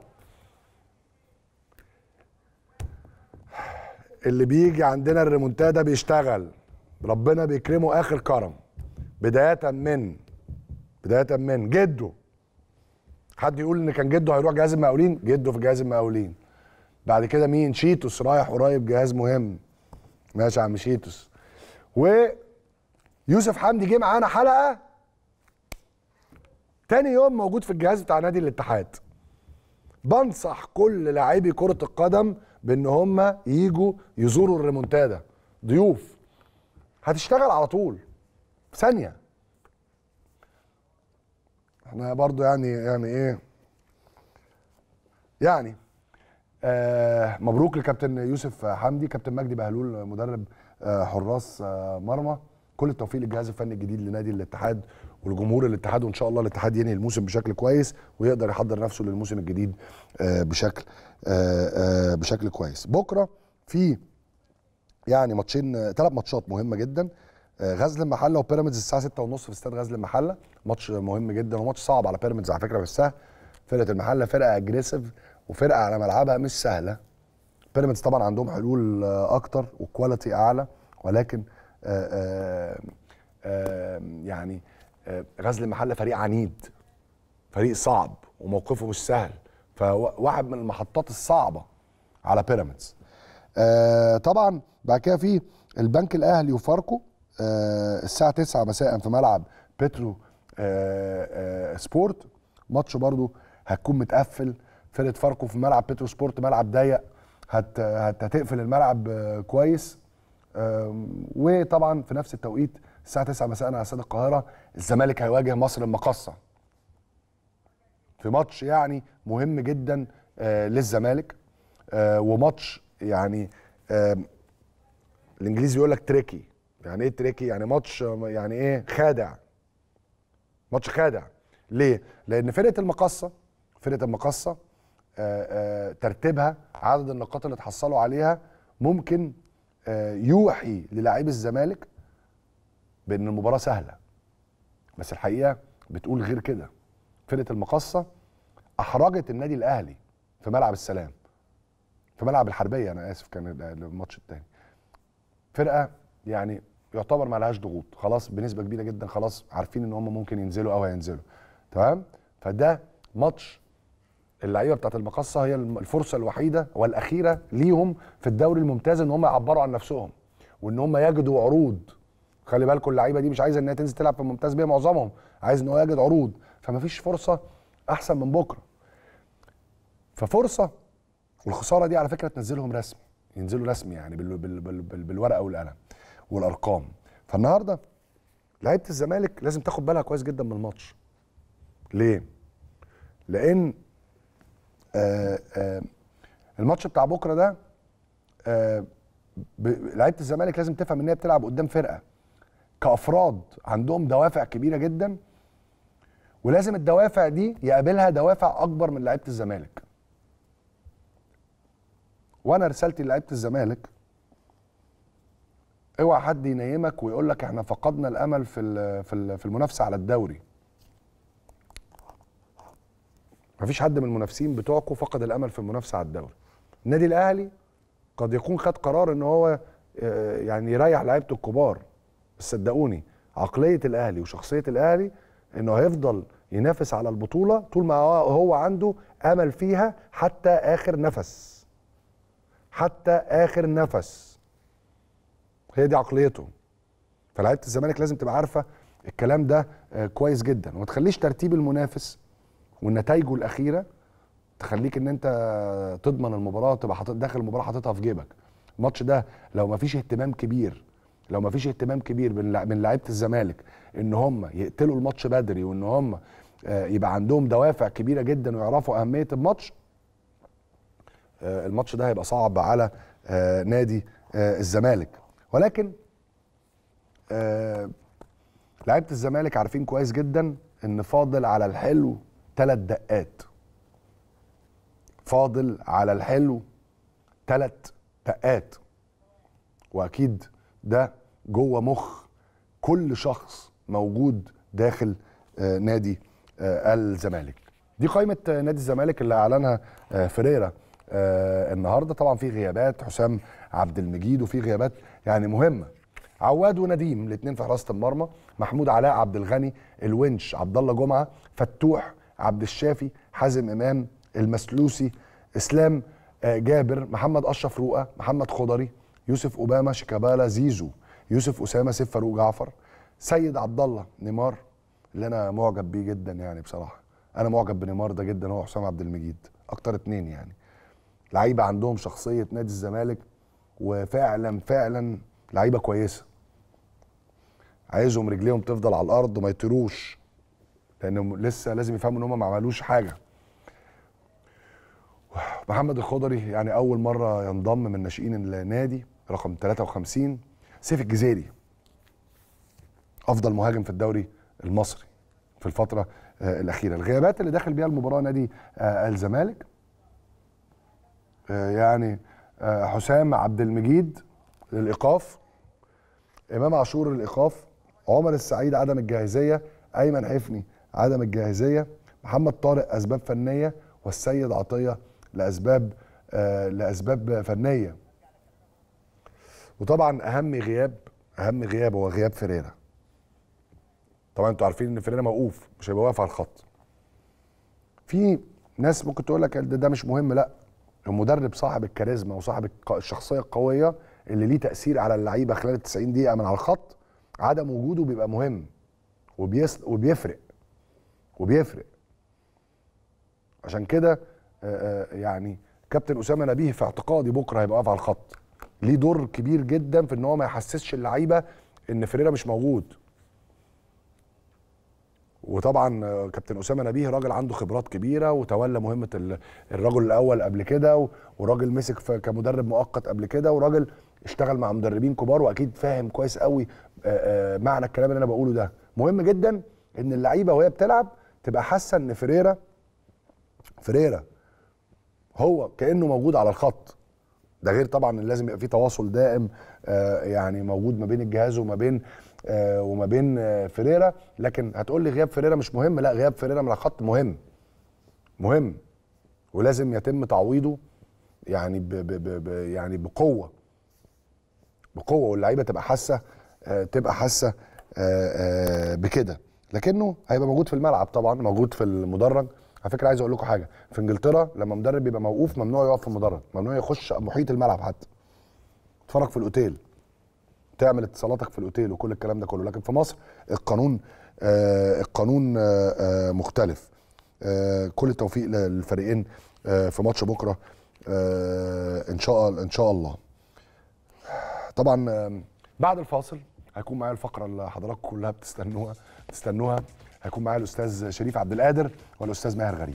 Speaker 1: اللي بيجي عندنا الريمونتادا بيشتغل ربنا بيكرمه اخر كرم بدايه من بدايه من جده حد يقول ان كان جده هيروح جهاز المقاولين جده في جهاز المقاولين بعد كده مين شيتوس رايح قريب جهاز مهم ماشي يا عم شيتوس ويوسف حمدي جه معانا حلقه تاني يوم موجود في الجهاز بتاع نادي الاتحاد بنصح كل لاعبي كرة القدم بان هم يجوا يزوروا الريمونتادا ضيوف هتشتغل على طول في ثانيه احنا برضو يعني يعني ايه يعني آه مبروك لكابتن يوسف حمدي كابتن مجدي بهلول مدرب آه حراس آه مرمى كل التوفيق للجهاز الفني الجديد لنادي الاتحاد ولجمهور الاتحاد وان شاء الله الاتحاد ينهي الموسم بشكل كويس ويقدر يحضر نفسه للموسم الجديد آه بشكل آه آه بشكل كويس بكره في يعني ماتشين ثلاث ماتشات مهمه جدا آه، غزل المحله وبيراميدز الساعه 6:30 في استاد غزل المحله ماتش مهم جدا وماتش صعب على بيراميدز على فكره مش سهل فرقه المحله فرقه اجريسيف وفرقه على ملعبها مش سهله بيراميدز طبعا عندهم حلول آه، اكتر وكواليتي اعلى ولكن آه، آه، آه، يعني آه، غزل المحله فريق عنيد فريق صعب وموقفه مش سهل فواحد من المحطات الصعبه على بيراميدز آه طبعا بعد كده في البنك الاهلي وفاركو آه الساعه 9 مساء في ملعب بترو آه آه سبورت ماتش برضو هتكون متقفل فرقه فاركو في ملعب بترو سبورت ملعب ضيق هت هت هتقفل الملعب آه كويس آم، وطبعا في نفس التوقيت الساعه 9 مساء على استاد القاهره الزمالك هيواجه مصر المقاصه في ماتش يعني مهم جدا آه للزمالك آه وماتش يعني آه الانجليزي بيقول لك تريكي يعني ايه تريكي يعني ماتش آه، يعني ايه خادع ماتش خادع ليه لان فرقه المقصه فرقه المقصه آه آه ترتيبها عدد النقاط اللي تحصلوا عليها ممكن آه يوحي للاعبي الزمالك بان المباراه سهله بس الحقيقه بتقول غير كده فرقه المقصه احرجت النادي الاهلي في ملعب السلام في ملعب الحربيه انا اسف كان ال- الماتش الثاني فرقه يعني يعتبر ما لهاش ضغوط خلاص بنسبه كبيره جدا خلاص عارفين ان هم ممكن ينزلوا او هينزلوا تمام فده ماتش اللعيبه بتاعت المقصه هي الم- الفرصه الوحيده والاخيره ليهم في الدوري الممتاز ان هم يعبروا عن نفسهم وان هم يجدوا عروض خلي بالكم اللعيبه دي مش عايزه ان هي تنزل تلعب في الممتاز بيه معظمهم عايز ان هو يجد عروض فما فيش فرصه احسن من بكره ففرصه والخساره دي على فكره تنزلهم رسمي ينزلوا رسمي يعني بال بال بال بال بالورقه والقلم والارقام فالنهارده لعيبه الزمالك لازم تاخد بالها كويس جدا من الماتش ليه لان آه آه الماتش بتاع بكره ده آه ب- لعيبه الزمالك لازم تفهم ان هي بتلعب قدام فرقه كافراد عندهم دوافع كبيره جدا ولازم الدوافع دي يقابلها دوافع اكبر من لعيبه الزمالك وانا رسالتي لعيبه الزمالك اوعى حد ينيمك ويقول لك احنا فقدنا الامل في ال- في ال- في المنافسه على الدوري مفيش حد من المنافسين بتوعكم فقد الامل في المنافسه على الدوري النادي الاهلي قد يكون خد قرار ان هو آه، يعني يريح لعيبته الكبار بس صدقوني عقليه الاهلي وشخصيه الاهلي انه هيفضل ينافس على البطوله طول ما هو هو عنده امل فيها حتى اخر نفس حتى اخر نفس هي دي عقليته فلعيبه الزمالك لازم تبقى عارفه الكلام ده آه، كويس جدا وما تخليش ترتيب المنافس ونتائجه الاخيره تخليك ان انت تضمن المباراه تبقى حاطط داخل المباراه حاططها في جيبك الماتش ده لو ما فيش اهتمام كبير لو ما فيش اهتمام كبير من لع- من لعيبه الزمالك ان هم يقتلوا الماتش بدري وان هم آه، يبقى عندهم دوافع كبيره جدا ويعرفوا اهميه الماتش آه، الماتش ده هيبقى صعب على آه، نادي آه، الزمالك ولكن آه، لعيبه الزمالك عارفين كويس جدا ان فاضل على الحلو ثلاث دقات فاضل على الحلو ثلاث دقات واكيد ده جوه مخ كل شخص موجود داخل آه، نادي آه، الزمالك دي قائمه آه، نادي الزمالك اللي اعلنها آه، فريرا آه، النهارده طبعا في غيابات حسام عبد المجيد وفي غيابات يعني مهمه عواد ونديم الاثنين في حراسه المرمى محمود علاء عبد الغني الونش عبد الله جمعه فتوح عبد الشافي حازم امام المسلوسي اسلام آه، جابر محمد اشرف رؤى محمد خضري يوسف اوباما شيكابالا زيزو يوسف اسامه سيف فاروق جعفر سيد عبد الله نيمار اللي انا معجب بيه جدا يعني بصراحه انا معجب بنيمار ده جدا هو حسام عبد المجيد اكتر اتنين يعني لعيبه عندهم شخصيه نادي الزمالك وفعلا فعلا لعيبه كويسه عايزهم رجليهم تفضل على الارض وما يطيروش لان لسه لازم يفهموا ان هم ما عملوش حاجه محمد الخضري يعني اول مره ينضم من ناشئين النادي رقم 53 سيف الجزيري افضل مهاجم في الدوري المصري في الفتره آه، الاخيره الغيابات اللي داخل بيها المباراه نادي آه، الزمالك آه، يعني آه، حسام عبد المجيد للايقاف امام عاشور للايقاف عمر السعيد عدم الجاهزيه ايمن حفني عدم الجاهزيه محمد طارق اسباب فنيه والسيد عطيه لاسباب آه لاسباب فنيه وطبعا اهم غياب اهم غياب هو غياب فيريرا طبعا انتوا عارفين ان فيريرا موقوف مش هيبقى واقف على الخط في ناس ممكن تقول لك ده, ده مش مهم لا المدرب صاحب الكاريزما وصاحب الق- الشخصيه القويه اللي ليه تاثير على اللعيبه خلال ال 90 دقيقه من على الخط عدم وجوده بيبقى مهم وبيس وبيفرق وبيفرق عشان كده آه، آه، يعني كابتن اسامه نبيه في اعتقادي بكره هيبقى واقف على الخط ليه دور كبير جدا في ان هو ما يحسسش اللعيبه ان فيريرا مش موجود وطبعا آه، كابتن اسامه نبيه راجل عنده خبرات كبيره وتولى مهمه ال- الرجل الاول قبل كده و- وراجل مسك في- كمدرب مؤقت قبل كده وراجل اشتغل مع مدربين كبار واكيد فاهم كويس قوي آه، آه، معنى الكلام اللي انا بقوله ده مهم جدا ان اللعيبه وهي بتلعب تبقى حاسه ان فيريرا فيريرا هو كانه موجود على الخط ده غير طبعا ان لازم يبقى في تواصل دائم آه، يعني موجود ما بين الجهاز وما بين آه، وما بين آه، فيريرا لكن هتقول لي غياب فيريرا مش مهم لا غياب فيريرا من على الخط مهم مهم ولازم يتم تعويضه يعني ب ب ب ب يعني بقوه بقوه واللعيبه تبقى حاسه آه، تبقى حاسه آه، آه، بكده لكنه هيبقى موجود في الملعب طبعا موجود في المدرج على فكره عايز اقول لكم حاجه في انجلترا لما مدرب بيبقى موقوف ممنوع يقف في المدرج ممنوع يخش محيط الملعب حتى تتفرج في الاوتيل تعمل اتصالاتك في الاوتيل وكل الكلام ده كله لكن في مصر القانون آه القانون آه آه مختلف آه كل التوفيق للفريقين آه في ماتش بكره آه ان شاء ان شاء الله طبعا آم، بعد الفاصل هيكون معايا الفقره اللي حضراتكم كلها بتستنوها بتستنوها هيكون معايا الاستاذ شريف عبد القادر والاستاذ ماهر غريب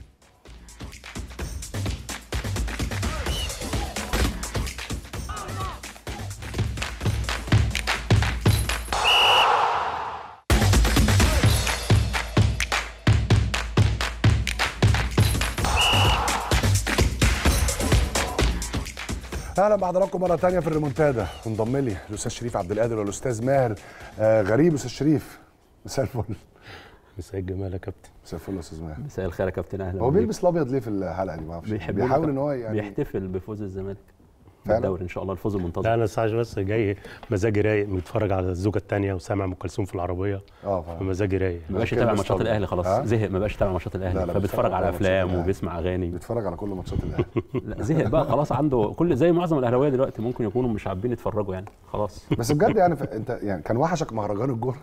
Speaker 1: اهلا بحضراتكم مره تانية في الريمونتادا انضم لي الاستاذ شريف عبد القادر والاستاذ ماهر آه غريب استاذ شريف مساء الفل
Speaker 4: مساء الجمال يا كابتن
Speaker 1: مساء الفل يا استاذ ماهر
Speaker 5: مساء الخير يا كابتن اهلا
Speaker 1: هو
Speaker 5: بيك.
Speaker 1: بيلبس الابيض ليه في الحلقه دي ما اعرفش
Speaker 5: بيحب
Speaker 1: بيحاول ان هو يعني
Speaker 5: بيحتفل بفوز الزمالك
Speaker 1: فعلا؟
Speaker 5: بالدوري ان شاء الله الفوز
Speaker 4: لا
Speaker 5: المنتظر
Speaker 4: انا ساعه بس جاي مزاجي رايق متفرج على الزوجه الثانيه وسامع ام كلثوم في العربيه
Speaker 1: اه فاهم
Speaker 4: فمزاجي رايق
Speaker 5: ما بقاش
Speaker 1: كده
Speaker 5: يتابع
Speaker 1: بس
Speaker 5: ماتشات
Speaker 1: طبعا.
Speaker 5: الاهلي خلاص
Speaker 1: ها؟
Speaker 5: زهق ما بقاش يتابع ماتشات
Speaker 1: لا، لا،
Speaker 5: الاهلي
Speaker 1: بيتفرج
Speaker 5: فبيتفرج
Speaker 1: على
Speaker 5: على
Speaker 1: ماتشات
Speaker 5: افلام
Speaker 1: الأهلي.
Speaker 5: وبيسمع اغاني
Speaker 1: بيتفرج على كل ماتشات الاهلي
Speaker 5: لا زهق بقى خلاص عنده كل زي معظم الاهلاويه دلوقتي ممكن يكونوا مش حابين يتفرجوا يعني خلاص
Speaker 1: بس بجد يعني ف- انت يعني كان وحشك مهرجان الجونه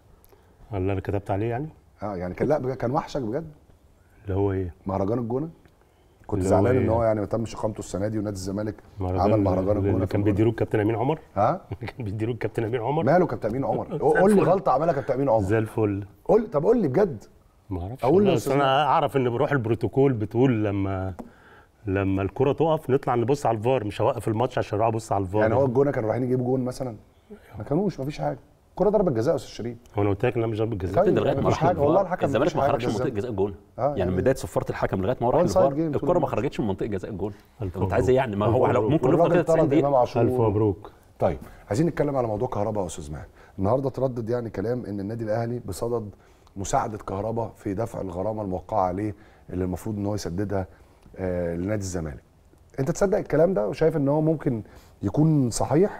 Speaker 4: اللي انا كتبت عليه يعني
Speaker 1: اه يعني كان لا بجد كان وحشك بجد
Speaker 4: اللي هو ايه
Speaker 1: مهرجان الجونه كنت
Speaker 4: اللي هو
Speaker 1: زعلان ان
Speaker 4: إيه؟
Speaker 1: هو يعني ما تمش اقامته السنه دي ونادي الزمالك عمل مهرجان الجونه
Speaker 4: اللي
Speaker 1: في
Speaker 4: كان
Speaker 1: الجونة.
Speaker 4: بيديروه الكابتن امين عمر
Speaker 1: ها
Speaker 4: كان بيديروه الكابتن امين عمر
Speaker 1: ماله كابتن امين عمر قول لي غلطه عملها كابتن امين عمر
Speaker 4: زي الفل
Speaker 1: قول طب قول لي بجد
Speaker 4: ما اعرفش
Speaker 1: أقول له
Speaker 4: والله،
Speaker 1: يا
Speaker 4: بس
Speaker 1: أستاذ
Speaker 4: انا اعرف ان بروح البروتوكول بتقول لما لما الكره تقف نطلع نبص على الفار مش هوقف الماتش عشان اروح ابص على الفار
Speaker 1: يعني هو الجونه كانوا رايحين يجيبوا جون مثلا ما كانوش ما فيش حاجه كره ضربه جزاء يا استاذ شريف
Speaker 4: هو انا قلت لك ان انا مش ضربه جزاء
Speaker 1: طيب.
Speaker 5: ده لغايه ما
Speaker 1: مفيش
Speaker 5: راح
Speaker 1: حاجة.
Speaker 5: للفار.
Speaker 1: والله الحكم
Speaker 5: الزمالك
Speaker 1: مفيش
Speaker 5: ما
Speaker 1: حاجة
Speaker 5: خرجش من
Speaker 1: بالظبط.
Speaker 5: منطقه جزاء الجون
Speaker 1: آه،
Speaker 5: يعني
Speaker 1: يعني
Speaker 5: من بدايه صفاره الحكم لغايه ما هو راح
Speaker 1: One side
Speaker 5: للفار
Speaker 1: game طول
Speaker 5: الكره ما
Speaker 1: الوقت.
Speaker 5: خرجتش من منطقه جزاء الجون
Speaker 4: ألف
Speaker 5: طب انت عايز ايه يعني ما
Speaker 4: ألف
Speaker 5: هو لو
Speaker 4: مبروك.
Speaker 5: ممكن نفضل كده
Speaker 1: والراجل
Speaker 5: 90
Speaker 1: طرد
Speaker 5: دقيقه
Speaker 1: امام عاشور
Speaker 4: الف مبروك
Speaker 1: طيب عايزين نتكلم على موضوع كهرباء يا استاذ ماهر النهارده تردد يعني كلام ان النادي الاهلي بصدد مساعده كهرباء في دفع الغرامه الموقعه عليه اللي المفروض ان هو يسددها آه لنادي الزمالك انت تصدق الكلام ده وشايف ان هو ممكن يكون صحيح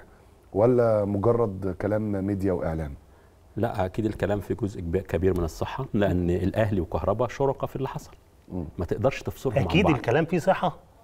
Speaker 1: ولا مجرد كلام ميديا واعلام
Speaker 5: لا اكيد الكلام فيه جزء كبير- كبير من الصحه لان الاهلي وكهرباء شركاء في اللي حصل ما تقدرش تفصلهم عن
Speaker 4: اكيد
Speaker 5: بعض
Speaker 4: الكلام فيه صحه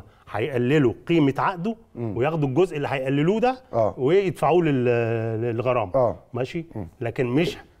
Speaker 4: هم هيقللوا قيمه عقده وياخدوا الجزء اللي هيقللوه ده
Speaker 1: آه.
Speaker 4: ويدفعوه لل- للغرامه
Speaker 1: آه.
Speaker 4: ماشي لكن مش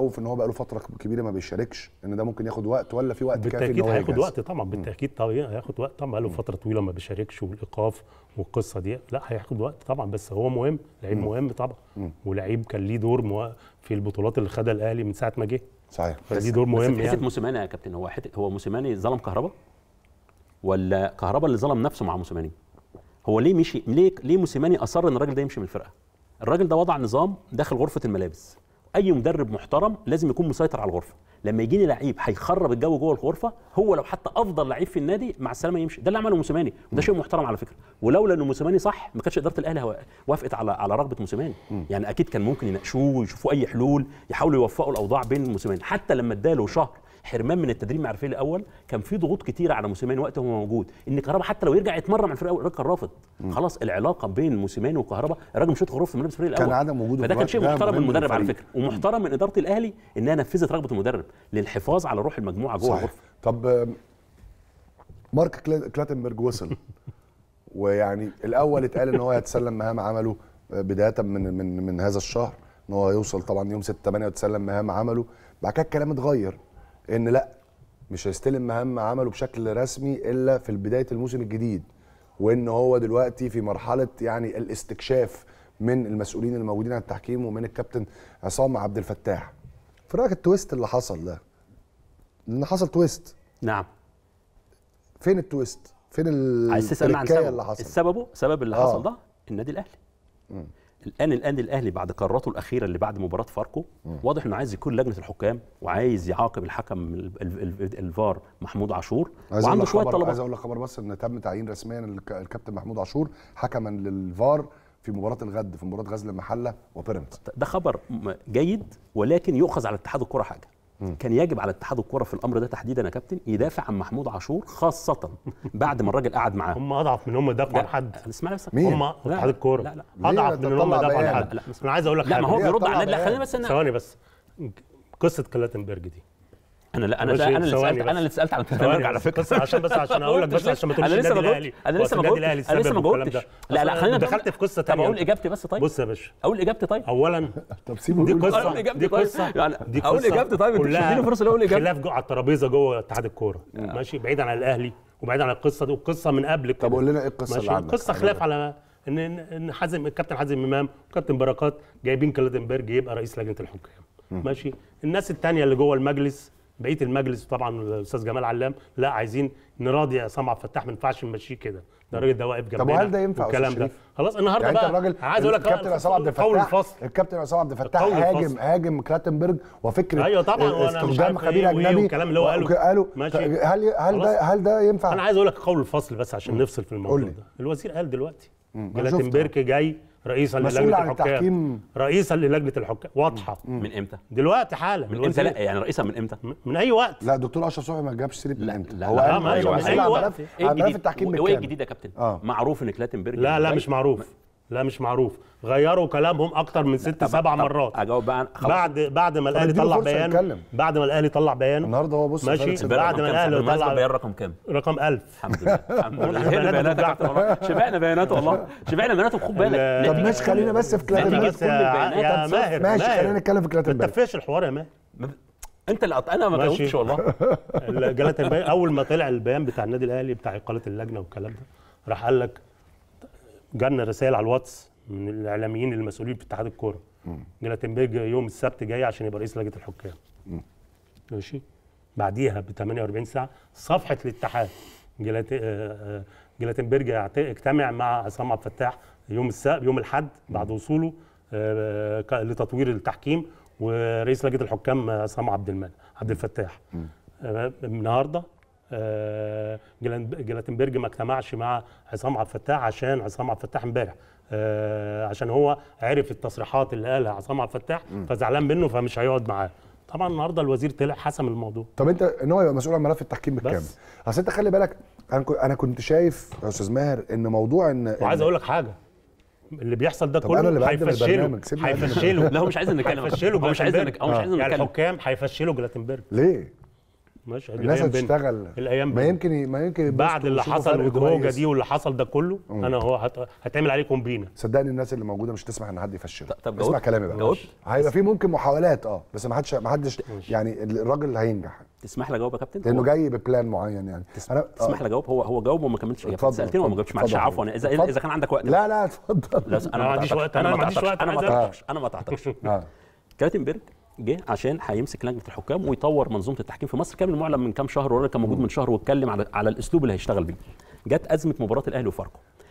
Speaker 1: متخوف ان هو بقى له فتره كبيره ما بيشاركش ان ده ممكن ياخد وقت ولا في وقت كافي ان
Speaker 4: بالتاكيد
Speaker 1: هو
Speaker 4: هياخد
Speaker 1: يجهز؟
Speaker 4: وقت طبعا بالتاكيد طبعا هياخد وقت طبعا بقاله فتره طويله ما بيشاركش والايقاف والقصه دي لا هياخد وقت طبعا بس هو مهم لعيب مهم طبعا ولعيب كان ليه دور مو- في البطولات اللي خدها الاهلي من ساعه ما جه
Speaker 1: صحيح
Speaker 4: فليه دور
Speaker 5: بس
Speaker 4: مهم
Speaker 5: في حته
Speaker 4: يعني
Speaker 5: موسيماني يا كابتن هو حته هو موسيماني ظلم كهربا ولا كهربا اللي ظلم نفسه مع موسيماني هو ليه مشي ليه ليه موسيماني اصر ان الراجل ده يمشي من الفرقه الراجل ده وضع نظام داخل غرفه الملابس اي مدرب محترم لازم يكون مسيطر على الغرفه لما يجيني لعيب هيخرب الجو جوه الغرفه هو لو حتى افضل لعيب في النادي مع السلامه يمشي ده اللي عمله موسيماني وده شيء محترم على فكره ولولا ان موسيماني صح ما كانتش اداره الاهلي هو- وافقت على على رغبه موسيماني يعني اكيد كان ممكن يناقشوه ويشوفوا اي حلول يحاولوا يوفقوا الاوضاع بين موسيماني حتى لما اداله شهر حرمان من التدريب مع الفريق الاول كان في ضغوط كتيره على موسيماني وقت هو موجود ان كهربا حتى لو يرجع يتمرن مع الفريق الاول الراجل كان رافض خلاص العلاقه بين موسيماني وكهربا الراجل مش هيدخل غرفه ملابس الفريق
Speaker 1: كان
Speaker 5: الاول
Speaker 1: عدم وجوده
Speaker 5: فده
Speaker 1: في
Speaker 5: كان شيء
Speaker 1: الوقت ده
Speaker 5: محترم من
Speaker 1: مهم
Speaker 5: المدرب على
Speaker 1: للفريق.
Speaker 5: فكره ومحترم من اداره الاهلي انها نفذت رغبه المدرب للحفاظ على روح المجموعه جوه
Speaker 1: صحيح
Speaker 5: الغرفه
Speaker 1: طب آم، مارك كلا- كلاتنبرج وصل ويعني الاول اتقال ان هو هيتسلم مهام عمله آه، بدايه من من من هذا الشهر ان هو هيوصل طبعا يوم 6 8 ويتسلم مهام عمله بعد كده الكلام اتغير ان لا مش هيستلم مهام عمله بشكل رسمي الا في بدايه الموسم الجديد وان هو دلوقتي في مرحله يعني الاستكشاف من المسؤولين الموجودين على التحكيم ومن الكابتن عصام عبد الفتاح في رايك التويست اللي حصل ده ان حصل تويست
Speaker 5: نعم
Speaker 1: فين التويست فين ال-
Speaker 5: عايز تسالني عن
Speaker 1: التركاية
Speaker 5: سببه
Speaker 1: اللي حصل
Speaker 5: سببه سبب اللي
Speaker 1: آه.
Speaker 5: حصل ده النادي الاهلي الان النادي الاهلي بعد قراراته الاخيره اللي بعد مباراه فاركو واضح انه عايز يكون لجنه الحكام وعايز يعاقب الحكم ال- ال- ال- الفار محمود عاشور
Speaker 1: عايز اقول
Speaker 5: وعنده
Speaker 1: لك
Speaker 5: شويه
Speaker 1: خبر
Speaker 5: طلبات
Speaker 1: عايز اقول لك خبر بس ان تم تعيين رسميا الك- الكابتن محمود عاشور حكما للفار في مباراه الغد في مباراه غزل المحله وبيراميدز
Speaker 5: ده خبر م- جيد ولكن يؤخذ على اتحاد الكره حاجه كان يجب على اتحاد الكره في الامر ده تحديدا يا كابتن يدافع عن محمود عاشور خاصه بعد ما الراجل قعد معاه
Speaker 4: هم اضعف من هم يدافعوا عن حد
Speaker 5: اسمعني بس
Speaker 1: مين؟
Speaker 4: هم
Speaker 5: لا،
Speaker 4: اتحاد الكوره
Speaker 5: لا لا
Speaker 1: ليه؟
Speaker 4: اضعف
Speaker 1: ده
Speaker 4: من ان هم
Speaker 1: طلع
Speaker 4: يدافعوا عن
Speaker 1: بيان.
Speaker 4: حد
Speaker 5: لا،
Speaker 4: انا عايز اقول لك
Speaker 5: لا
Speaker 4: حاجه
Speaker 5: ما هو
Speaker 1: ليه
Speaker 5: بيرد
Speaker 1: طلع
Speaker 5: على لا
Speaker 1: بيان؟
Speaker 5: خليني بس انا
Speaker 4: ثواني بس قصه كلاتنبرج دي
Speaker 5: انا لا انا
Speaker 4: ماشي،
Speaker 5: انا اللي
Speaker 4: ثواني
Speaker 5: سالت
Speaker 4: بس.
Speaker 5: انا اللي سالت على
Speaker 4: ثواني
Speaker 5: البرنامج على
Speaker 4: بس،
Speaker 5: فكره
Speaker 4: بس عشان بس عشان اقول لك بس عشان ما تقولش
Speaker 5: انا لسه
Speaker 4: النادي
Speaker 5: ما
Speaker 4: الاهلي
Speaker 5: جاوبتش انا لسه ما
Speaker 4: وأصل النادي
Speaker 5: جاوبتش
Speaker 4: الاهلي
Speaker 5: انا لسه
Speaker 4: السبب
Speaker 5: ما
Speaker 4: والكلام
Speaker 5: جاوبتش
Speaker 4: ده.
Speaker 5: لا لا
Speaker 4: أصل
Speaker 5: خلينا
Speaker 4: دخلت في قصه
Speaker 5: طب
Speaker 4: ثانيه
Speaker 5: اقول اجابتي بس طيب
Speaker 4: بص يا باشا
Speaker 5: اقول اجابتي طيب
Speaker 4: اولا
Speaker 1: طب سيبه
Speaker 4: دي
Speaker 1: يقول.
Speaker 4: قصه
Speaker 5: أقول إجابتي
Speaker 4: دي
Speaker 5: طيب.
Speaker 4: قصه
Speaker 5: يعني
Speaker 4: دي
Speaker 5: أقول
Speaker 4: قصة
Speaker 5: إجابتي طيب، أنت مش
Speaker 4: كلها
Speaker 5: مديني فرصة أقول إجابتي.
Speaker 4: خلاف جو- على الترابيزه جوه اتحاد الكوره ماشي بعيدا عن الاهلي وبعيدا عن القصه دي والقصه من قبل كده
Speaker 1: طب قول لنا ايه القصه
Speaker 4: ماشي
Speaker 1: اللي عندك
Speaker 4: القصه خلاف على ان ان إن حازم الكابتن حازم امام وكابتن بركات جايبين كلادنبرج يبقى رئيس لجنه الحكام ماشي الناس الثانيه اللي جوه المجلس بقيه المجلس طبعا الاستاذ جمال علام لا عايزين نراضي عصام عبد الفتاح ما ينفعش نمشيه كده ده الراجل ده واقف جنبنا
Speaker 1: وهل ده ينفع يا
Speaker 4: والكلام
Speaker 1: أستاذ
Speaker 4: ده
Speaker 1: شريف؟
Speaker 4: خلاص النهارده
Speaker 1: يعني انت
Speaker 4: بقى
Speaker 1: الراجل
Speaker 4: عايز اقول لك
Speaker 1: الكابتن عصام عبد
Speaker 4: قول
Speaker 1: الفتاح
Speaker 4: الفصل
Speaker 1: الكابتن عصام عبد الفتاح
Speaker 4: القول
Speaker 1: هاجم
Speaker 4: الفصل.
Speaker 1: هاجم كلاتنبرج وفكره
Speaker 4: أيوة طبعاً،
Speaker 1: آه،
Speaker 4: وأنا مش
Speaker 1: استخدام
Speaker 4: عارف
Speaker 1: خبير
Speaker 4: إيه وإيه
Speaker 1: اجنبي
Speaker 4: والكلام اللي هو قاله.
Speaker 1: قالوا
Speaker 4: ماشي.
Speaker 1: هل هل
Speaker 4: خلاص.
Speaker 1: ده هل ده ينفع
Speaker 4: انا عايز اقول لك قول الفصل بس عشان نفصل في الموضوع
Speaker 1: قول لي.
Speaker 4: ده الوزير قال دلوقتي
Speaker 1: أنا
Speaker 4: جلاتنبرج جاي رئيسا
Speaker 1: مسؤول
Speaker 4: للجنه
Speaker 1: عن
Speaker 4: الحكام
Speaker 1: التحكيم.
Speaker 4: رئيسا للجنه الحكام واضحه
Speaker 5: من امتى؟
Speaker 4: دلوقتي حالا
Speaker 5: من امتى لا يعني رئيسا من امتى؟
Speaker 4: م- من اي وقت
Speaker 1: لا دكتور اشرف صبحي ما جابش سيره من
Speaker 5: لا،
Speaker 1: امتى
Speaker 5: لا،
Speaker 1: هو
Speaker 5: لا،
Speaker 1: قال
Speaker 4: ما
Speaker 1: أيوة،
Speaker 4: من
Speaker 1: مسؤول
Speaker 4: أي
Speaker 1: عن
Speaker 4: وقت.
Speaker 1: ملف
Speaker 5: ايه
Speaker 1: عن ملف
Speaker 5: الجديد؟
Speaker 1: التحكيم
Speaker 5: وايه
Speaker 1: بالكامل
Speaker 5: الجديد يا كابتن؟
Speaker 1: آه.
Speaker 5: معروف ان كلاتنبرج
Speaker 4: لا لا
Speaker 5: جاي-
Speaker 4: مش معروف لا مش معروف غيروا كلامهم اكتر من ست
Speaker 5: طب-
Speaker 4: سبع
Speaker 5: طب
Speaker 4: مرات
Speaker 5: اجاوب بقى عن- خلاص.
Speaker 4: بعد بعد ما الاهلي
Speaker 1: اديله
Speaker 4: طلع
Speaker 1: فرصة
Speaker 4: بيان
Speaker 1: يتكلم.
Speaker 4: بعد ما الاهلي طلع بيان
Speaker 1: النهارده هو بص
Speaker 4: ماشي.
Speaker 1: فارس
Speaker 5: البيان
Speaker 4: بعد
Speaker 5: رقم
Speaker 4: ما
Speaker 5: كام؟
Speaker 4: الأهلي
Speaker 5: بالمناسبة
Speaker 4: طلع-
Speaker 5: البيان رقم كام؟
Speaker 4: رقم 1000
Speaker 5: الحمد لله الحمد لله
Speaker 4: والله
Speaker 5: شبعنا
Speaker 4: بيانات
Speaker 5: بيانات يا
Speaker 4: وجعت.
Speaker 5: كابتن والله شبعنا بيانات والله شبعنا بيانات وخد بالك
Speaker 1: طب
Speaker 5: نتيجة
Speaker 1: ماشي خلينا بس في
Speaker 5: نتيجة
Speaker 1: كلاتنبرج
Speaker 4: بس
Speaker 5: كل
Speaker 4: يا
Speaker 5: البيانات
Speaker 4: يا
Speaker 5: هتصف.
Speaker 4: ماهر
Speaker 1: ماشي
Speaker 4: ماهر.
Speaker 1: خلينا نتكلم في
Speaker 4: ما
Speaker 1: كلاتنبرج
Speaker 4: تفيش الحوار يا ماهر
Speaker 5: انت اللي قط- انا ما
Speaker 4: ماشي.
Speaker 5: جاوبتش والله
Speaker 4: جلالة البيان اول ما طلع البيان بتاع النادي الاهلي بتاع اقاله اللجنه والكلام ده راح قال لك جالنا رسائل على الواتس من الاعلاميين المسؤولين في اتحاد الكوره جلاتنبرج يوم السبت جاي عشان يبقى رئيس لجنه الحكام ماشي بعديها ب 48 ساعه صفحه الاتحاد جلات... آه، آه، جلاتنبرج يعت- اجتمع مع عصام عبد الفتاح يوم السبت يوم الاحد بعد وصوله آه، ك- لتطوير التحكيم ورئيس لجنه الحكام عصام عبد المنعم عبد الفتاح آه، النهارده آه، جلان- جلاتنبرج ما اجتمعش مع عصام عبد الفتاح عشان عصام عبد الفتاح امبارح آه، عشان هو عرف التصريحات اللي قالها عصام عبد الفتاح فزعلان منه فمش هيقعد معاه طبعا النهارده الوزير طلع حسم الموضوع
Speaker 1: طب انت ان هو يبقى مسؤول عن ملف التحكيم بالكامل اصل انت خلي بالك انا كنت انا كنت شايف يا استاذ ماهر ان موضوع ان
Speaker 4: وعايز
Speaker 1: إن-
Speaker 4: اقول لك حاجه اللي بيحصل ده
Speaker 1: طب أنا اللي
Speaker 4: كله
Speaker 1: بقدم
Speaker 4: هيفشله
Speaker 1: البرنامج، سيبني أقدم
Speaker 4: هيفشله
Speaker 5: لا هو مش عايزنا نتكلم
Speaker 4: هيفشله
Speaker 5: هو مش عايزنا
Speaker 4: جلاتنبرج.
Speaker 5: نك- هو مش عايزنا
Speaker 4: يعني
Speaker 5: نتكلم
Speaker 4: الحكام هيفشلوا جلاتنبرج
Speaker 1: ليه
Speaker 4: ماشي
Speaker 1: الناس
Speaker 4: الأيام بين-
Speaker 1: هتشتغل
Speaker 4: الايام
Speaker 1: ما
Speaker 4: بين.
Speaker 1: يمكن ما يمكن
Speaker 4: بعد
Speaker 1: يتبسطوا
Speaker 4: اللي
Speaker 1: ويشوفوا
Speaker 4: حصل
Speaker 1: فرق
Speaker 4: والجوجه
Speaker 1: كويس.
Speaker 4: دي واللي حصل ده كله انا هو هت... هتعمل عليكم بينا
Speaker 1: صدقني الناس اللي موجوده مش تسمح ان حد يفشله
Speaker 5: طب
Speaker 1: اسمع
Speaker 5: جاوبت؟
Speaker 1: كلامي بقى
Speaker 5: جاوبت؟
Speaker 1: هيبقى في ممكن محاولات اه بس ما حدش ما حدش يعني الراجل هينجح
Speaker 5: تسمح لي اجاوب يا كابتن
Speaker 1: لانه
Speaker 5: هو-
Speaker 1: جاي ببلان معين يعني انا
Speaker 5: تسمح
Speaker 1: آه.
Speaker 5: لي اجاوب هو هو جاوب وما كملش اجابه
Speaker 1: اتفضل،
Speaker 5: سالتني وما
Speaker 1: اتفضل،
Speaker 5: جاوبش معلش
Speaker 1: اتفضل.
Speaker 5: عفوا اذا
Speaker 1: اتفضل.
Speaker 5: اذا كان عندك وقت
Speaker 1: لا لا اتفضل
Speaker 5: لا انا
Speaker 4: ما عنديش
Speaker 5: قطعتكش.
Speaker 4: وقت،
Speaker 5: انا
Speaker 4: أنا
Speaker 5: ما
Speaker 4: ما عنديش
Speaker 5: قطعتكش
Speaker 4: وقت،
Speaker 5: انا ما
Speaker 4: أنا عايز
Speaker 5: قطعتكش انا ما قطعتكش
Speaker 1: اه
Speaker 5: كلاتنبرج جه عشان هيمسك لجنه الحكام ويطور منظومه التحكيم في مصر كان معلن من كام شهر ورانا كان موجود من شهر واتكلم على على الاسلوب اللي هيشتغل بيه جت ازمه مباراه الاهلي وفاركو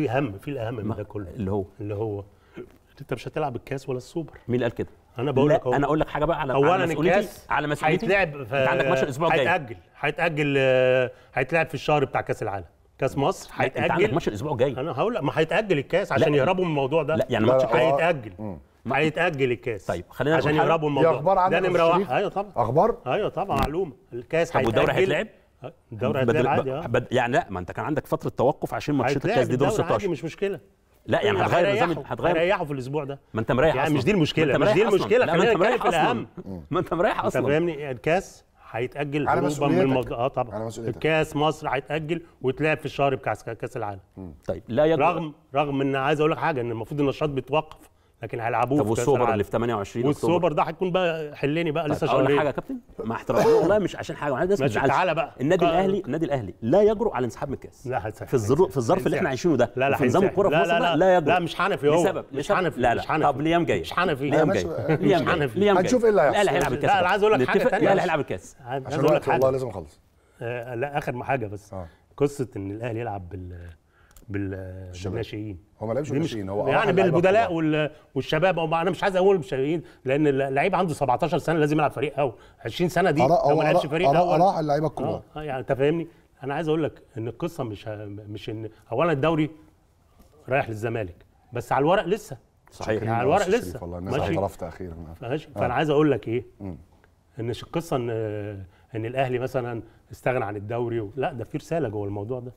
Speaker 4: في اهم في الاهم من
Speaker 5: ما-
Speaker 4: ده كله
Speaker 5: اللي هو
Speaker 4: اللي هو انت مش هتلعب الكاس ولا السوبر
Speaker 5: مين اللي قال كده
Speaker 4: انا بقول
Speaker 5: لا،
Speaker 4: لك أهو.
Speaker 5: انا اقول لك حاجه بقى على
Speaker 4: اولا
Speaker 5: على مسؤوليتي
Speaker 4: الكاس
Speaker 5: على مسؤوليتي
Speaker 4: هيتلعب في
Speaker 5: انت عندك ماتش الاسبوع الجاي
Speaker 4: هيتاجل هيتاجل آه، هيتلعب في الشهر بتاع كاس العالم كاس مصر
Speaker 5: لا، انت عندك
Speaker 4: هيتاجل
Speaker 5: ماتش الاسبوع الجاي
Speaker 4: انا هقول لك ما هيتاجل الكاس عشان
Speaker 5: لا.
Speaker 4: يهربوا من الموضوع ده
Speaker 5: لا يعني
Speaker 1: لا،
Speaker 5: ماتش
Speaker 1: لا،
Speaker 5: الكاس
Speaker 1: هو-
Speaker 4: هيتاجل هيتاجل الكاس
Speaker 5: طيب، خلينا
Speaker 4: عشان
Speaker 5: نقول حاجة.
Speaker 4: يهربوا من
Speaker 1: دي
Speaker 4: الموضوع
Speaker 1: اخبار
Speaker 4: ده
Speaker 1: عندك يا
Speaker 4: نمره
Speaker 1: أستاذ
Speaker 4: واحد
Speaker 1: شريف؟
Speaker 4: ايوه طبعا
Speaker 1: اخبار
Speaker 4: ايوه طبعا معلومه الكاس
Speaker 5: طب والدوري
Speaker 4: هيتأجل.
Speaker 5: هيتلعب؟
Speaker 4: الدوري
Speaker 5: بدل-
Speaker 4: هيتلعب عادي اه
Speaker 5: بد- يعني لا ما انت كان عندك فتره توقف عشان ماتشات
Speaker 4: هيتلعب
Speaker 5: الكاس دي دور
Speaker 4: الدوري عادي
Speaker 5: 16
Speaker 4: مش مشكله
Speaker 5: لا يعني هتغير نظام
Speaker 4: هيريحوا
Speaker 5: هتغير
Speaker 4: هيريحوا في الاسبوع ده
Speaker 5: ما انت مريح
Speaker 4: يعني
Speaker 5: اصلا
Speaker 4: مش دي المشكلة،
Speaker 5: ما انت
Speaker 4: مش
Speaker 5: مريح
Speaker 4: دي
Speaker 5: أصلاً.
Speaker 4: المشكلة،
Speaker 5: لا ما
Speaker 4: خلينا
Speaker 5: انت مريح
Speaker 4: نتكلم في
Speaker 5: اصلا
Speaker 4: الأهم.
Speaker 5: ما انت مريح
Speaker 4: انت
Speaker 5: اصلا
Speaker 4: فاهمني الكاس هيتاجل
Speaker 1: على
Speaker 4: هروباً من
Speaker 1: مسؤوليتك.
Speaker 4: الموضوع اه
Speaker 1: على
Speaker 4: طبعا
Speaker 1: مسؤوليتك.
Speaker 4: الكاس مصر هيتاجل ويتلعب في الشهر بتاع كاس العالم
Speaker 5: طيب لا يجب
Speaker 4: رغم رغم ان عايز اقول لك حاجه ان المفروض النشاط بيتوقف لكن هيلعبوه
Speaker 5: طب
Speaker 4: في كاس
Speaker 5: والسوبر
Speaker 4: العالم.
Speaker 5: اللي في 28 اكتوبر
Speaker 4: والسوبر ده هيكون بقى حلني بقى لسه
Speaker 5: طيب اقول لك
Speaker 4: شهرين
Speaker 5: حاجه يا كابتن مع احترامي والله مش عشان حاجه معينه الناس ما
Speaker 4: ماشي،
Speaker 5: تزعلش
Speaker 4: تعالى بقى.
Speaker 5: النادي
Speaker 4: قا-
Speaker 5: الاهلي النادي الاهلي لا يجرؤ على الانسحاب من الكاس
Speaker 4: لا هيتسحب
Speaker 5: في الظروف في الظرف اللي احنا عايشينه ده
Speaker 4: لا لا
Speaker 5: في نظام
Speaker 4: هينسحب.
Speaker 5: الكوره في
Speaker 4: لا
Speaker 5: مصر
Speaker 4: لا
Speaker 5: ده
Speaker 4: لا
Speaker 5: لا يجرؤ
Speaker 4: لا مش حنفي هو
Speaker 5: لسبب
Speaker 4: مش حنفي
Speaker 5: لا
Speaker 4: مش
Speaker 5: لا
Speaker 4: حنفي
Speaker 5: طب الايام جايه
Speaker 4: مش حنفي
Speaker 5: الايام
Speaker 1: ماشي.
Speaker 5: جايه
Speaker 1: مش
Speaker 5: الايام جايه
Speaker 4: حنفي.
Speaker 5: الايام جايه
Speaker 1: هنشوف ايه اللي هيحصل.
Speaker 5: الاهلي هيلعب الكاس
Speaker 4: لا، أنا عايز أقول لك حاجة
Speaker 5: نتفق
Speaker 4: تانية.
Speaker 5: الاهلي هيلعب الكاس
Speaker 4: عايز
Speaker 1: عشان
Speaker 4: اقول لك
Speaker 1: الوقت والله
Speaker 4: حاجه
Speaker 1: لازم اخلص
Speaker 4: آه، لا اخر حاجه بس
Speaker 1: آه.
Speaker 4: قصه ان الاهلي يلعب بال بال بالناشئين
Speaker 1: هو ما لعبش
Speaker 4: دي مش
Speaker 1: بالناشئين، هو
Speaker 4: يعني
Speaker 1: راح اللعيبة
Speaker 4: بالبدلاء
Speaker 1: الكبار.
Speaker 4: وال... والشباب او ما- انا مش عايز اقول بالشبابين لان اللعيب عنده 17 سنه لازم يلعب فريق اول 20 سنه دي
Speaker 1: آراء-
Speaker 4: لو ما
Speaker 1: هو
Speaker 4: لعبش
Speaker 1: آراء-
Speaker 4: فريق
Speaker 1: آراء-
Speaker 4: اول
Speaker 1: آراء اللعيبة الكبار.
Speaker 4: اه آه، يعني انت فاهمني انا عايز اقول لك ان القصه مش ه- مش ان اولا الدوري رايح للزمالك بس على الورق لسه
Speaker 5: صحيح
Speaker 4: يعني على الورق
Speaker 1: شريف
Speaker 4: لسه
Speaker 1: والله الناس
Speaker 4: ماشي
Speaker 1: اعترفت اخيرا
Speaker 4: ماشي فانا عايز اقول لك ايه ان مش القصه ان ان الاهلي مثلا استغنى عن الدوري و... لا ده في رساله جوه الموضوع ده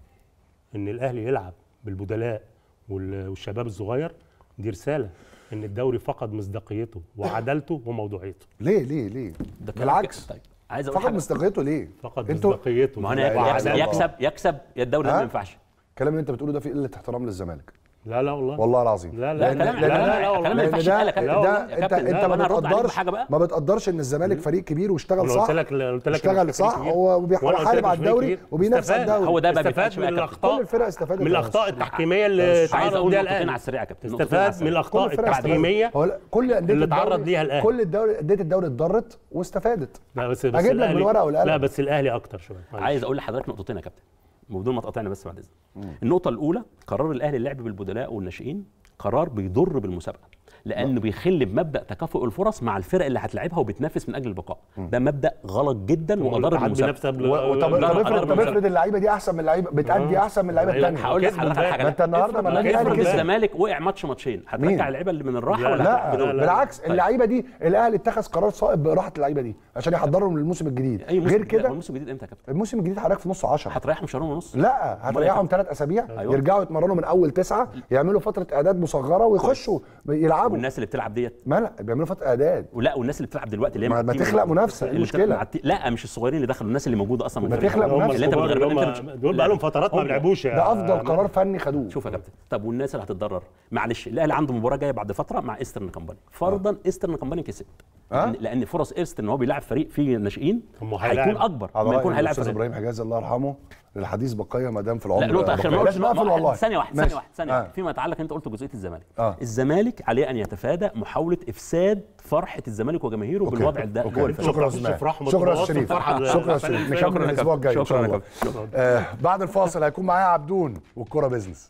Speaker 4: ان الاهلي يلعب بالبدلاء وال- والشباب الصغير دي رساله ان الدوري فقد مصداقيته وعدالته وموضوعيته
Speaker 1: ليه ليه ليه
Speaker 5: ده كلام
Speaker 1: بالعكس
Speaker 5: طيب عايز اقول
Speaker 1: فقد
Speaker 5: حاجه
Speaker 1: مصداقيته ليه
Speaker 4: فقد
Speaker 1: انتوا
Speaker 4: مصداقيته
Speaker 5: ما هو
Speaker 1: لا،
Speaker 5: انا
Speaker 1: لا،
Speaker 5: يكسب
Speaker 1: لا، لا.
Speaker 5: يكسب يكسب يا الدوري ده
Speaker 1: ها؟
Speaker 5: ما ينفعش
Speaker 1: الكلام اللي انت بتقوله ده فيه قله احترام للزمالك
Speaker 4: لا لا والله
Speaker 1: والله العظيم
Speaker 4: لا
Speaker 5: لا
Speaker 4: لا
Speaker 5: كلام
Speaker 4: لا لا لا, لا,
Speaker 5: كلام ما
Speaker 4: والله.
Speaker 1: لان
Speaker 5: ينفعش
Speaker 1: ده
Speaker 5: يتقال يا كابتن.
Speaker 1: ده
Speaker 5: يا
Speaker 1: انت
Speaker 5: كابتن،
Speaker 1: انت
Speaker 5: لا،
Speaker 1: ما
Speaker 5: أنا هرد عليك
Speaker 1: بتقدرش
Speaker 5: بحاجة بقى.
Speaker 1: ما بتقدرش ان الزمالك فريق كبير واشتغل
Speaker 4: أنا
Speaker 1: صح
Speaker 4: قلت لك قلت لك
Speaker 1: اشتغل صح هو وبيحارب على الدوري وبينافس على الدوري
Speaker 5: هو ده ما
Speaker 4: استفاد
Speaker 5: بيتقالش
Speaker 4: من
Speaker 5: بقى يا كابتن.
Speaker 4: الاخطاء
Speaker 1: كل الفرق استفادت
Speaker 4: من
Speaker 1: يا
Speaker 4: الاخطاء
Speaker 1: أستاذ.
Speaker 4: التحكيميه اللي
Speaker 5: عايز
Speaker 4: تعرض
Speaker 5: اقول
Speaker 4: ليها
Speaker 5: نقطتين
Speaker 4: الاهلي
Speaker 5: على السريع يا كابتن نقطتين على
Speaker 4: استفاد من
Speaker 5: السريع.
Speaker 4: الاخطاء
Speaker 1: كل الفرق استفادت.
Speaker 4: التحكيميه
Speaker 1: هو لا، كل انديه
Speaker 4: اللي
Speaker 1: الدوري-
Speaker 4: تعرض ليها الأهلي.
Speaker 1: كل الدوري انديه الدوري اتضرت واستفادت
Speaker 4: لا بس بس
Speaker 1: أجيب لك
Speaker 4: الأهلي-
Speaker 1: بالورقة والقلم.
Speaker 4: لا بس الاهلي اكتر شويه معلش.
Speaker 5: عايز اقول لحضرتك نقطتين يا كابتن بدون ما تقاطعني بس بعد اذنك النقطه الاولى قرار الاهلي اللعب بالبدلاء والناشئين قرار بيضر بالمسابقه لانه بيخل بمبدا تكافؤ الفرص مع الفرق اللي هتلعبها وبتنافس من اجل البقاء ده مبدا غلط جدا واضر
Speaker 4: والاتحاد
Speaker 5: بالمسابقه
Speaker 4: بينافس قبل-
Speaker 1: و- وطب
Speaker 5: لا،
Speaker 1: طب
Speaker 5: لا،
Speaker 1: افرض
Speaker 5: أقدر
Speaker 1: طب
Speaker 5: من
Speaker 1: افرض اللعيبه دي احسن من اللعيبه بتأدي احسن من اللعيبه
Speaker 4: لا،
Speaker 1: الثانيه
Speaker 5: هقول لك
Speaker 4: كسب
Speaker 5: حضرتك على
Speaker 4: امبارح.
Speaker 5: حاجه
Speaker 1: ما انت النهارده ما
Speaker 4: افرض
Speaker 1: النادي الاهلي
Speaker 4: كسب
Speaker 1: كسب
Speaker 5: الزمالك وقع ماتش ماتشين
Speaker 1: مين؟
Speaker 5: هترجع اللعيبه اللي من الراحه
Speaker 4: لا،
Speaker 5: ولا
Speaker 1: لا,
Speaker 5: هتبدلهم؟
Speaker 4: لا.
Speaker 1: بالعكس اللعيبه دي الاهلي اتخذ قرار صائب باراحه اللعيبه دي عشان يحضرهم للموسم الجديد
Speaker 5: اي موسم
Speaker 1: غير
Speaker 5: لا،
Speaker 1: كده
Speaker 5: الموسم الجديد امتى يا كابتن
Speaker 1: الموسم الجديد حضرتك في نص 10
Speaker 5: هتريحهم شهرين ونص
Speaker 1: لا هتريحهم ثلاث اسابيع
Speaker 5: أيوة.
Speaker 1: يرجعوا يتمرنوا من اول تسعه يعملوا فتره اعداد مصغره ويخشوا يلعبوا
Speaker 5: والناس اللي بتلعب ديت
Speaker 1: ما لا بيعملوا فتره اعداد
Speaker 5: ولا والناس اللي بتلعب دلوقتي اللي هي
Speaker 1: ما-
Speaker 5: مع
Speaker 1: ما
Speaker 5: التيم-
Speaker 1: تخلق منافسة،
Speaker 5: اللي
Speaker 1: المشكلة.
Speaker 5: بتلعب مع التيم- لا مش الصغيرين اللي دخلوا الناس اللي موجوده اصلا من
Speaker 1: ما
Speaker 5: الفريق.
Speaker 1: تخلق
Speaker 4: هم
Speaker 1: منافسة.
Speaker 5: اللي انت
Speaker 4: الكبار اللي
Speaker 5: بتغرب
Speaker 4: هم
Speaker 5: انت مش-
Speaker 4: دول بقى لهم فترات ما
Speaker 5: هم-
Speaker 4: بيلعبوش يا
Speaker 1: ده افضل
Speaker 4: عماد.
Speaker 1: قرار فني خدوه
Speaker 5: شوف يا كابتن طب والناس اللي هتتضرر معلش الاهلي عنده مباراه جايه بعد فتره مع ايسترن كمباني فرضا ايسترن كمباني كسب
Speaker 1: أه؟
Speaker 5: لأن- لان فرص ايسترن ان هو بيلعب فريق فيه ناشئين
Speaker 4: طب ما هو هيلاعب.
Speaker 5: هيكون اكبر
Speaker 1: على
Speaker 5: ما
Speaker 1: رأي
Speaker 5: يكون هيلاعب
Speaker 1: الاستاذ
Speaker 5: فريق
Speaker 1: ابراهيم حجاز الله يرحمه للحديث بقيه ما دام في العمر
Speaker 5: لا نقطة أخيرة
Speaker 1: بقية.
Speaker 5: نقطة
Speaker 1: لازم اقفل والله
Speaker 5: ثانية واحدة
Speaker 1: ماشي.
Speaker 5: ثانية واحدة ثانية
Speaker 1: آه.
Speaker 5: واحدة فيما يتعلق أنت قلت جزئية الزمالك
Speaker 1: آه.
Speaker 5: الزمالك عليه أن يتفادى محاولة إفساد فرحة الزمالك وجماهيره
Speaker 1: أوكي.
Speaker 5: بالوضع ده
Speaker 1: أوكي.
Speaker 5: جوه الفريق.
Speaker 1: شكرا يا
Speaker 4: تخش
Speaker 1: استاذ
Speaker 4: في رحمة
Speaker 1: شكرا يا
Speaker 4: الله
Speaker 1: شريف
Speaker 4: وفرحة
Speaker 1: شكرا يا
Speaker 4: الفريق.
Speaker 1: شريف
Speaker 4: شكرا
Speaker 1: نكمل
Speaker 5: يا
Speaker 1: الاسبوع
Speaker 5: كابتن.
Speaker 1: الجاي ان شاء
Speaker 5: شكرا يا
Speaker 1: الله
Speaker 5: كابتن.
Speaker 1: آه بعد الفاصل هيكون معايا عبدون والكره بيزنس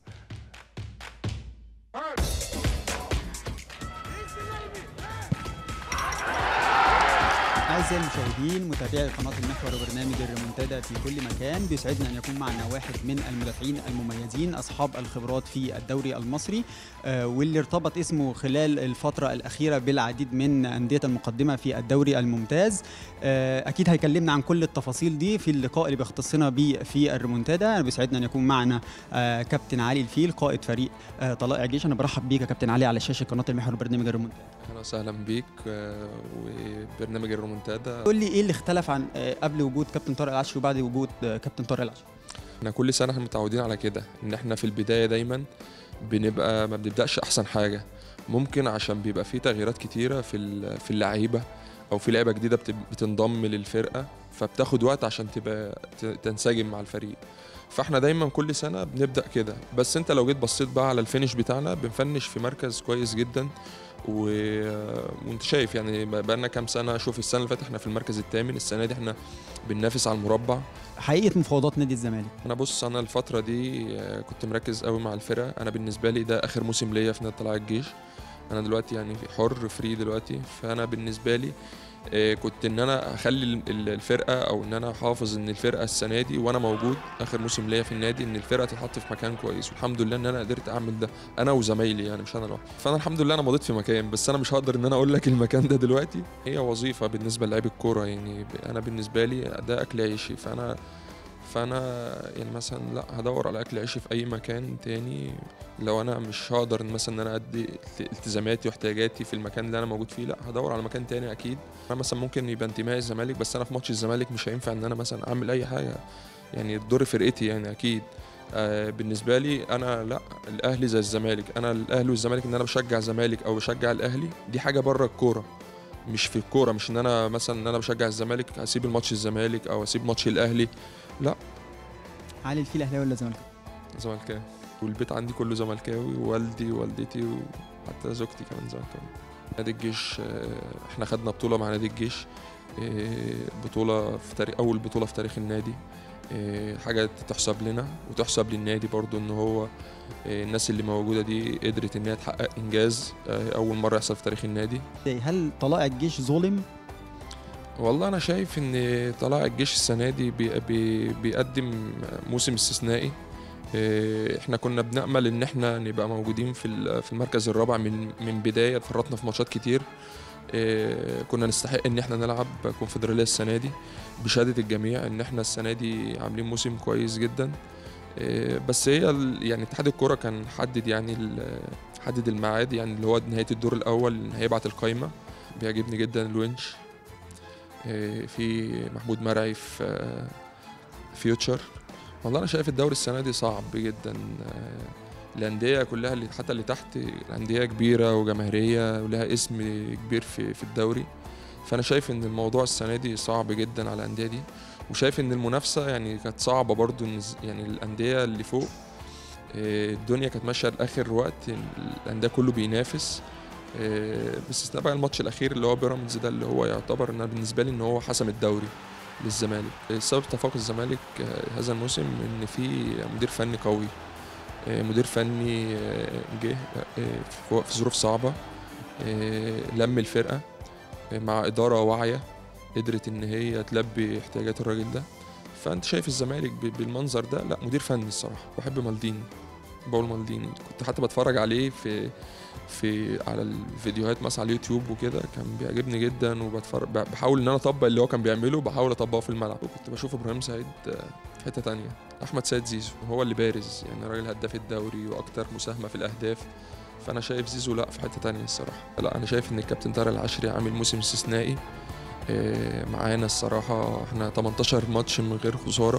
Speaker 6: أعزائي المشاهدين متابعي قناة المحور وبرنامج الريمونتادا في كل مكان بيسعدنا أن يكون معنا واحد من المدافعين المميزين أصحاب الخبرات في الدوري المصري آه، واللي ارتبط اسمه خلال الفترة الأخيرة بالعديد من أندية المقدمة في الدوري الممتاز آه، أكيد هيكلمنا عن كل التفاصيل دي في اللقاء اللي بيختصنا بيه في الريمونتادا بيسعدنا أن يكون معنا آه، كابتن علي الفيل قائد فريق آه، طلائع الجيش أنا برحب بيك يا كابتن علي على شاشة قناة المحور وبرنامج الريمونتادا
Speaker 7: اهلا وسهلا بيك آه، وبرنامج الرومنتادا
Speaker 6: قول لي ايه اللي اختلف عن آه، قبل وجود كابتن طارق العشري وبعد وجود آه، كابتن طارق العشري
Speaker 7: احنا كل سنه احنا متعودين على كده ان احنا في البدايه دايما بنبقى ما بنبداش احسن حاجه ممكن عشان بيبقى في تغييرات كتيره في ال- في اللعيبه او في لعيبه جديده بت- بتنضم للفرقه فبتاخد وقت عشان تبقى ت- تنسجم مع الفريق فاحنا دايما كل سنه بنبدا كده بس انت لو جيت بصيت بقى على الفينش بتاعنا بنفنش في مركز كويس جدا و... وانت شايف يعني بقالنا كام سنه شوف السنه اللي فاتت احنا في المركز الثامن السنه دي احنا بننافس على المربع
Speaker 6: حقيقه مفاوضات نادي الزمالك
Speaker 7: انا بص انا الفتره دي آه، كنت مركز قوي مع الفرقه انا بالنسبه لي ده اخر موسم ليا في نادي طلائع الجيش انا دلوقتي يعني حر فري دلوقتي فانا بالنسبه لي آه، كنت ان انا اخلي ال- ال- الفرقه او ان انا احافظ ان الفرقه السنه دي وانا موجود اخر موسم ليا في النادي ان الفرقه تتحط في مكان كويس والحمد لله ان انا قدرت اعمل ده انا وزمايلي يعني مش انا لوحدي فانا الحمد لله انا مضيت في مكان بس انا مش هقدر ان انا اقول لك المكان ده دلوقتي هي وظيفه بالنسبه للاعيب الكوره يعني ب- انا بالنسبه لي ده اكل عيشي فانا فانا يعني مثلا لا هدور على اكل عيشي في اي مكان تاني لو انا مش هقدر إن مثلا ان انا ادي التزاماتي واحتياجاتي في المكان اللي انا موجود فيه لا هدور على مكان تاني اكيد انا مثلا ممكن يبقى انتمائي الزمالك بس انا في ماتش الزمالك مش هينفع ان انا مثلا اعمل اي حاجه يعني تضر فرقتي يعني اكيد آه بالنسبه لي انا لا الاهلي زي الزمالك انا الاهلي والزمالك ان انا بشجع الزمالك او بشجع الاهلي دي حاجه بره الكوره مش في الكوره مش ان انا مثلا ان انا بشجع الزمالك هسيب الماتش الزمالك او اسيب ماتش الاهلي
Speaker 6: علي الفيل اهلاوي ولا زملكاوي
Speaker 7: زملكاوي والبيت عندي كله زملكاوي ووالدي ووالدتي وحتى زوجتي كمان زملكاوي نادي الجيش آه، احنا خدنا بطولة مع نادي الجيش آه، بطولة في تاريخ أول بطولة في تاريخ النادي آه، حاجة تحسب لنا وتحسب للنادي برضو إن هو آه، الناس اللي موجودة دي قدرت إن هي تحقق إنجاز آه، أول مرة يحصل في تاريخ النادي
Speaker 6: هل طلائع الجيش ظلم
Speaker 7: والله انا شايف ان طلائع الجيش السنه دي بي بي بيقدم موسم استثنائي إيه، احنا كنا بنامل ان احنا نبقى موجودين في ال- في المركز الرابع من من بدايه اتفرطنا في ماتشات كتير إيه، كنا نستحق ان احنا نلعب كونفدراليه السنه دي بشهاده الجميع ان احنا السنه دي عاملين موسم كويس جدا إيه، بس هي ال- يعني اتحاد الكوره كان حدد يعني ال- حدد الميعاد يعني اللي هو نهايه الدور الاول ان هيبعت القايمه بيعجبني جدا الونش إيه، في محمود مرعي في آه، فيوتشر والله انا شايف الدوري السنه دي صعب جدا آه، الانديه كلها اللي حتى اللي تحت الانديه كبيره وجماهيريه ولها اسم كبير في في الدوري فانا شايف ان الموضوع السنه دي صعب جدا على الانديه دي وشايف ان المنافسه يعني كانت صعبه برضو إن ز- يعني الانديه اللي فوق آه، الدنيا كانت ماشيه لاخر وقت الانديه كله بينافس آه، باستثناء بقى الماتش الاخير اللي هو بيراميدز ده اللي هو يعتبر ان بالنسبه لي ان هو حسم الدوري للزمالك سبب تفوق الزمالك آه، هذا الموسم ان في مدير فني قوي آه، مدير فني آه، جه آه، في في ظروف صعبه آه، لم الفرقه آه، مع اداره واعيه قدرت ان هي تلبي احتياجات الراجل ده فانت شايف الزمالك ب- بالمنظر ده لا مدير فني الصراحه بحب مالديني باول مالديني كنت حتى بتفرج عليه في في على الفيديوهات مثلا على اليوتيوب وكده كان بيعجبني جدا وبتفرج بحاول ان انا اطبق اللي هو كان بيعمله بحاول اطبقه في الملعب وكنت بشوف ابراهيم سعيد آه، في حته تانية احمد سيد زيزو هو اللي بارز يعني راجل هداف الدوري واكتر مساهمه في الاهداف فانا شايف زيزو لا في حته تانية الصراحه لا انا شايف ان الكابتن طارق العشري عامل موسم استثنائي آه، معانا الصراحه احنا 18 ماتش من غير خساره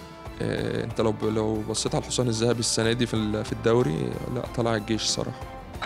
Speaker 7: آه، انت لو لو بصيت على الحصان الذهبي السنه دي في ال- في الدوري لا طلع الجيش الصراحه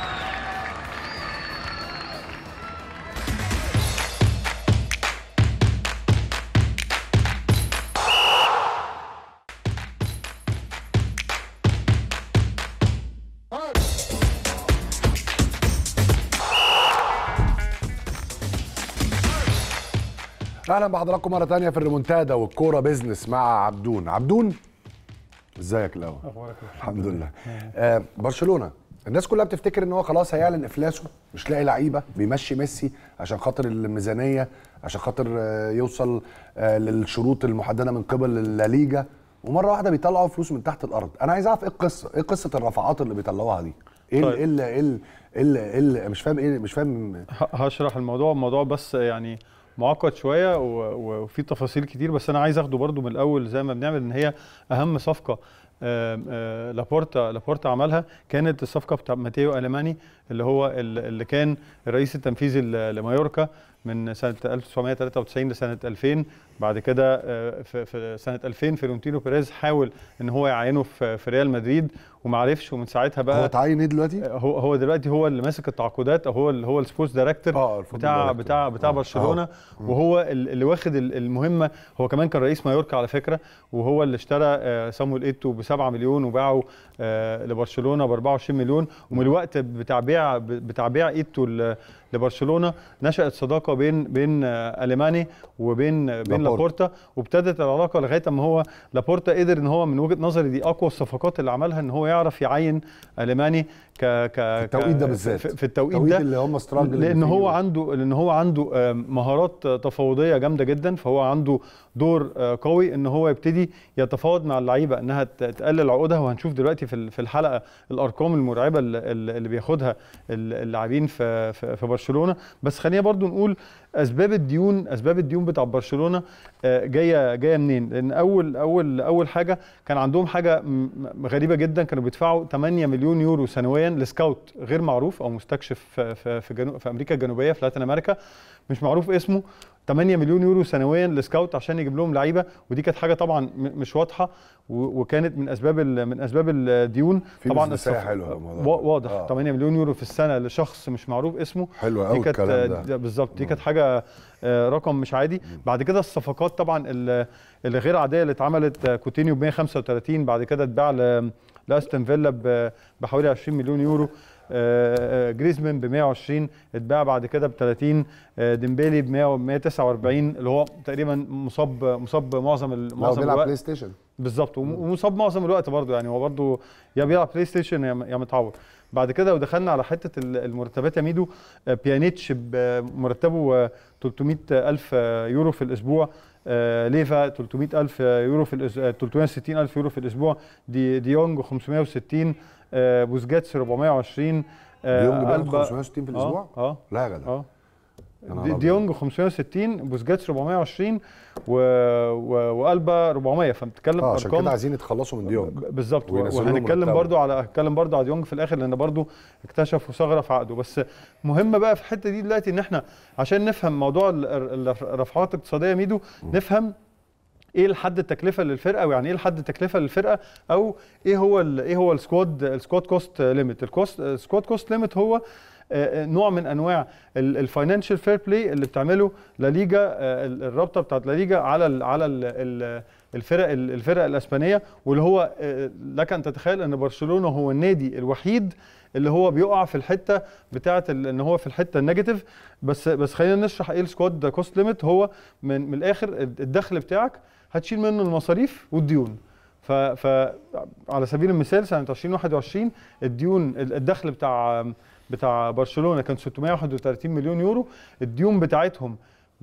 Speaker 1: اهلا بحضراتكم مره تانية في الريمونتادا والكوره بيزنس مع عبدون عبدون ازيك الاول الحمد لله آه برشلونه الناس كلها بتفتكر ان هو خلاص هيعلن افلاسه مش لاقي لعيبه بيمشي ميسي عشان خاطر الميزانيه عشان خاطر آه يوصل آه للشروط المحدده من قبل الليجا ومره واحده بيطلعوا فلوس من تحت الارض انا عايز اعرف ايه القصه ايه قصه الرفعات اللي بيطلعوها دي ايه ال-
Speaker 8: طيب.
Speaker 1: ايه ال- ايه ال- ايه ال- ايه ال- مش فاهم ايه مش فاهم
Speaker 8: ه- هشرح الموضوع الموضوع بس يعني معقد شويه و- و- وفي تفاصيل كتير بس انا عايز اخده برضو من الاول زي ما بنعمل ان هي اهم صفقه آم، آه، لابورتا لابورتا عملها كانت الصفقه بتاع ماتيو الماني اللي هو ال- اللي كان الرئيس التنفيذي ل- لمايوركا من سنه 1993 لسنه 2000 بعد كده آه، في في سنه 2000 فيرونتينو بيريز حاول ان هو يعينه في في ريال مدريد وما عرفش ومن ساعتها بقى
Speaker 1: هو تعين ايه دلوقتي؟
Speaker 8: هو هو دلوقتي هو اللي ماسك التعاقدات او هو اللي هو السبورتس دايركتور
Speaker 1: اه الفوتبول
Speaker 8: بتاع
Speaker 1: دايركتور.
Speaker 8: بتاع بتاع
Speaker 1: آه.
Speaker 8: برشلونه
Speaker 1: آه.
Speaker 8: وهو ال- اللي واخد ال- المهمه هو كمان كان رئيس مايوركا على فكره وهو اللي اشترى آه، صامويل ايتو ب 7 مليون وباعه آه، لبرشلونه ب 24 مليون ومن الوقت بتاع بيع بتاع بيع ايتو ل- لبرشلونه نشات صداقه العلاقه بين بين آه، الماني وبين آه، بين
Speaker 1: لابورتا.
Speaker 8: لابورتا وابتدت العلاقه لغايه اما هو لابورتا قدر ان هو من وجهه نظري دي اقوى الصفقات اللي عملها ان هو يعرف يعين الماني ك ك في
Speaker 1: التوقيت ده بالذات.
Speaker 8: في, في التوقيت
Speaker 1: التوقيت
Speaker 8: ده
Speaker 1: اللي هم استراجل
Speaker 8: لان
Speaker 1: فيه.
Speaker 8: هو عنده لان هو عنده آم، مهارات آه، تفاوضيه جامده جدا فهو عنده دور آه، قوي ان هو يبتدي يتفاوض مع اللعيبه انها ت- تقلل عقودها وهنشوف دلوقتي في ال- في الحلقه الارقام المرعبه اللي- اللي اللي بياخدها ال- اللاعبين في في في برشلونه بس خلينا برضو نقول اسباب الديون اسباب الديون بتاع برشلونه آه، جايه جايه منين لان اول اول اول حاجه كان عندهم حاجه م- م- غريبه جدا كانوا بيدفعوا 8 مليون يورو سنويا لسكاوت غير معروف او مستكشف في في في, جنوب في امريكا الجنوبيه في لاتين امريكا مش معروف اسمه 8 مليون يورو سنويا لسكاوت عشان يجيب لهم لعيبه ودي كانت حاجه طبعا م- مش واضحه و- وكانت من اسباب ال- من اسباب الديون
Speaker 1: في
Speaker 8: طبعا
Speaker 1: بزنسية
Speaker 8: الصف-
Speaker 1: حلوة الموضوع
Speaker 8: وا-
Speaker 1: ده.
Speaker 8: واضح
Speaker 1: آه.
Speaker 8: 8 مليون يورو في السنه لشخص مش معروف اسمه
Speaker 1: حلو
Speaker 8: دي
Speaker 1: قوي
Speaker 8: كانت
Speaker 1: الكلام ده
Speaker 8: ده بالظبط دي كانت حاجه آه، رقم مش عادي بعد كده الصفقات طبعا ال- اللي غير عاديه اللي اتعملت آه، كوتينيو ب 135 بعد كده اتباع ل- لاستون فيلا ب- بحوالي 20 مليون يورو آه، آه، جريزمان ب 120 اتباع بعد كده ب 30 آه، ديمبيلي ب 100 149 اللي هو تقريبا مصاب مصاب معظم ال-
Speaker 1: هو
Speaker 8: معظم
Speaker 1: بيلعب
Speaker 8: الوقت
Speaker 1: بلاي ستيشن
Speaker 8: بالظبط وم- ومصاب معظم الوقت برضه يعني هو برضه يا بيلعب بلاي ستيشن يا م- يا متعور بعد كده ودخلنا على حته ال- المرتبات يا ميدو آه، بيانيتش ب- مرتبه آه، 300 الف آه، يورو في الاسبوع آه، ليفا 300 الف يورو في الأس... آه، 360 الف يورو في الاسبوع دي ديونج 560 آه، بوزجاتس 420 آه،
Speaker 1: ديونج بياخد
Speaker 8: ألبا-
Speaker 1: 560 في الاسبوع؟
Speaker 8: اه اه
Speaker 1: لا يا جدع
Speaker 8: اه
Speaker 1: يا نهار
Speaker 8: دي
Speaker 1: أبيض.
Speaker 8: ديونج 560 بوزجاتس 420 و... و... والبا 400 فبتتكلم
Speaker 1: اه عشان
Speaker 8: ارقام
Speaker 1: كده عايزين يتخلصوا من ديونج
Speaker 8: ب- بالظبط و-
Speaker 1: وينزلوا له
Speaker 8: وهنتكلم
Speaker 1: مرتبه.
Speaker 8: برضو على هنتكلم برضو على ديونج في الاخر لان برضو اكتشفوا ثغره في عقده بس مهم بقى في الحته دي دلوقتي ان احنا عشان نفهم موضوع ال- ال- الرفعات الاقتصاديه ميدو نفهم ايه الحد التكلفه للفرقه ويعني ايه الحد التكلفه للفرقه او ايه هو ال ايه هو السكواد السكواد كوست ليميت الكوست السكواد كوست ليميت هو آه، نوع من انواع الفاينانشال فير بلاي اللي بتعمله لا ليجا آه، ال- الرابطه بتاعت لا ليجا على ال على ال ال الفرق ال- الفرق الاسبانيه واللي هو آه، لك ان تتخيل ان برشلونه هو النادي الوحيد اللي هو بيقع في الحته بتاعه ال- ان هو في الحته النيجاتيف بس بس خلينا نشرح ايه السكواد كوست ليميت هو من من الاخر الدخل بتاعك هتشيل منه المصاريف والديون ف ف على سبيل المثال سنه 2021 الديون الدخل بتاع بتاع برشلونه كان 631 مليون يورو الديون بتاعتهم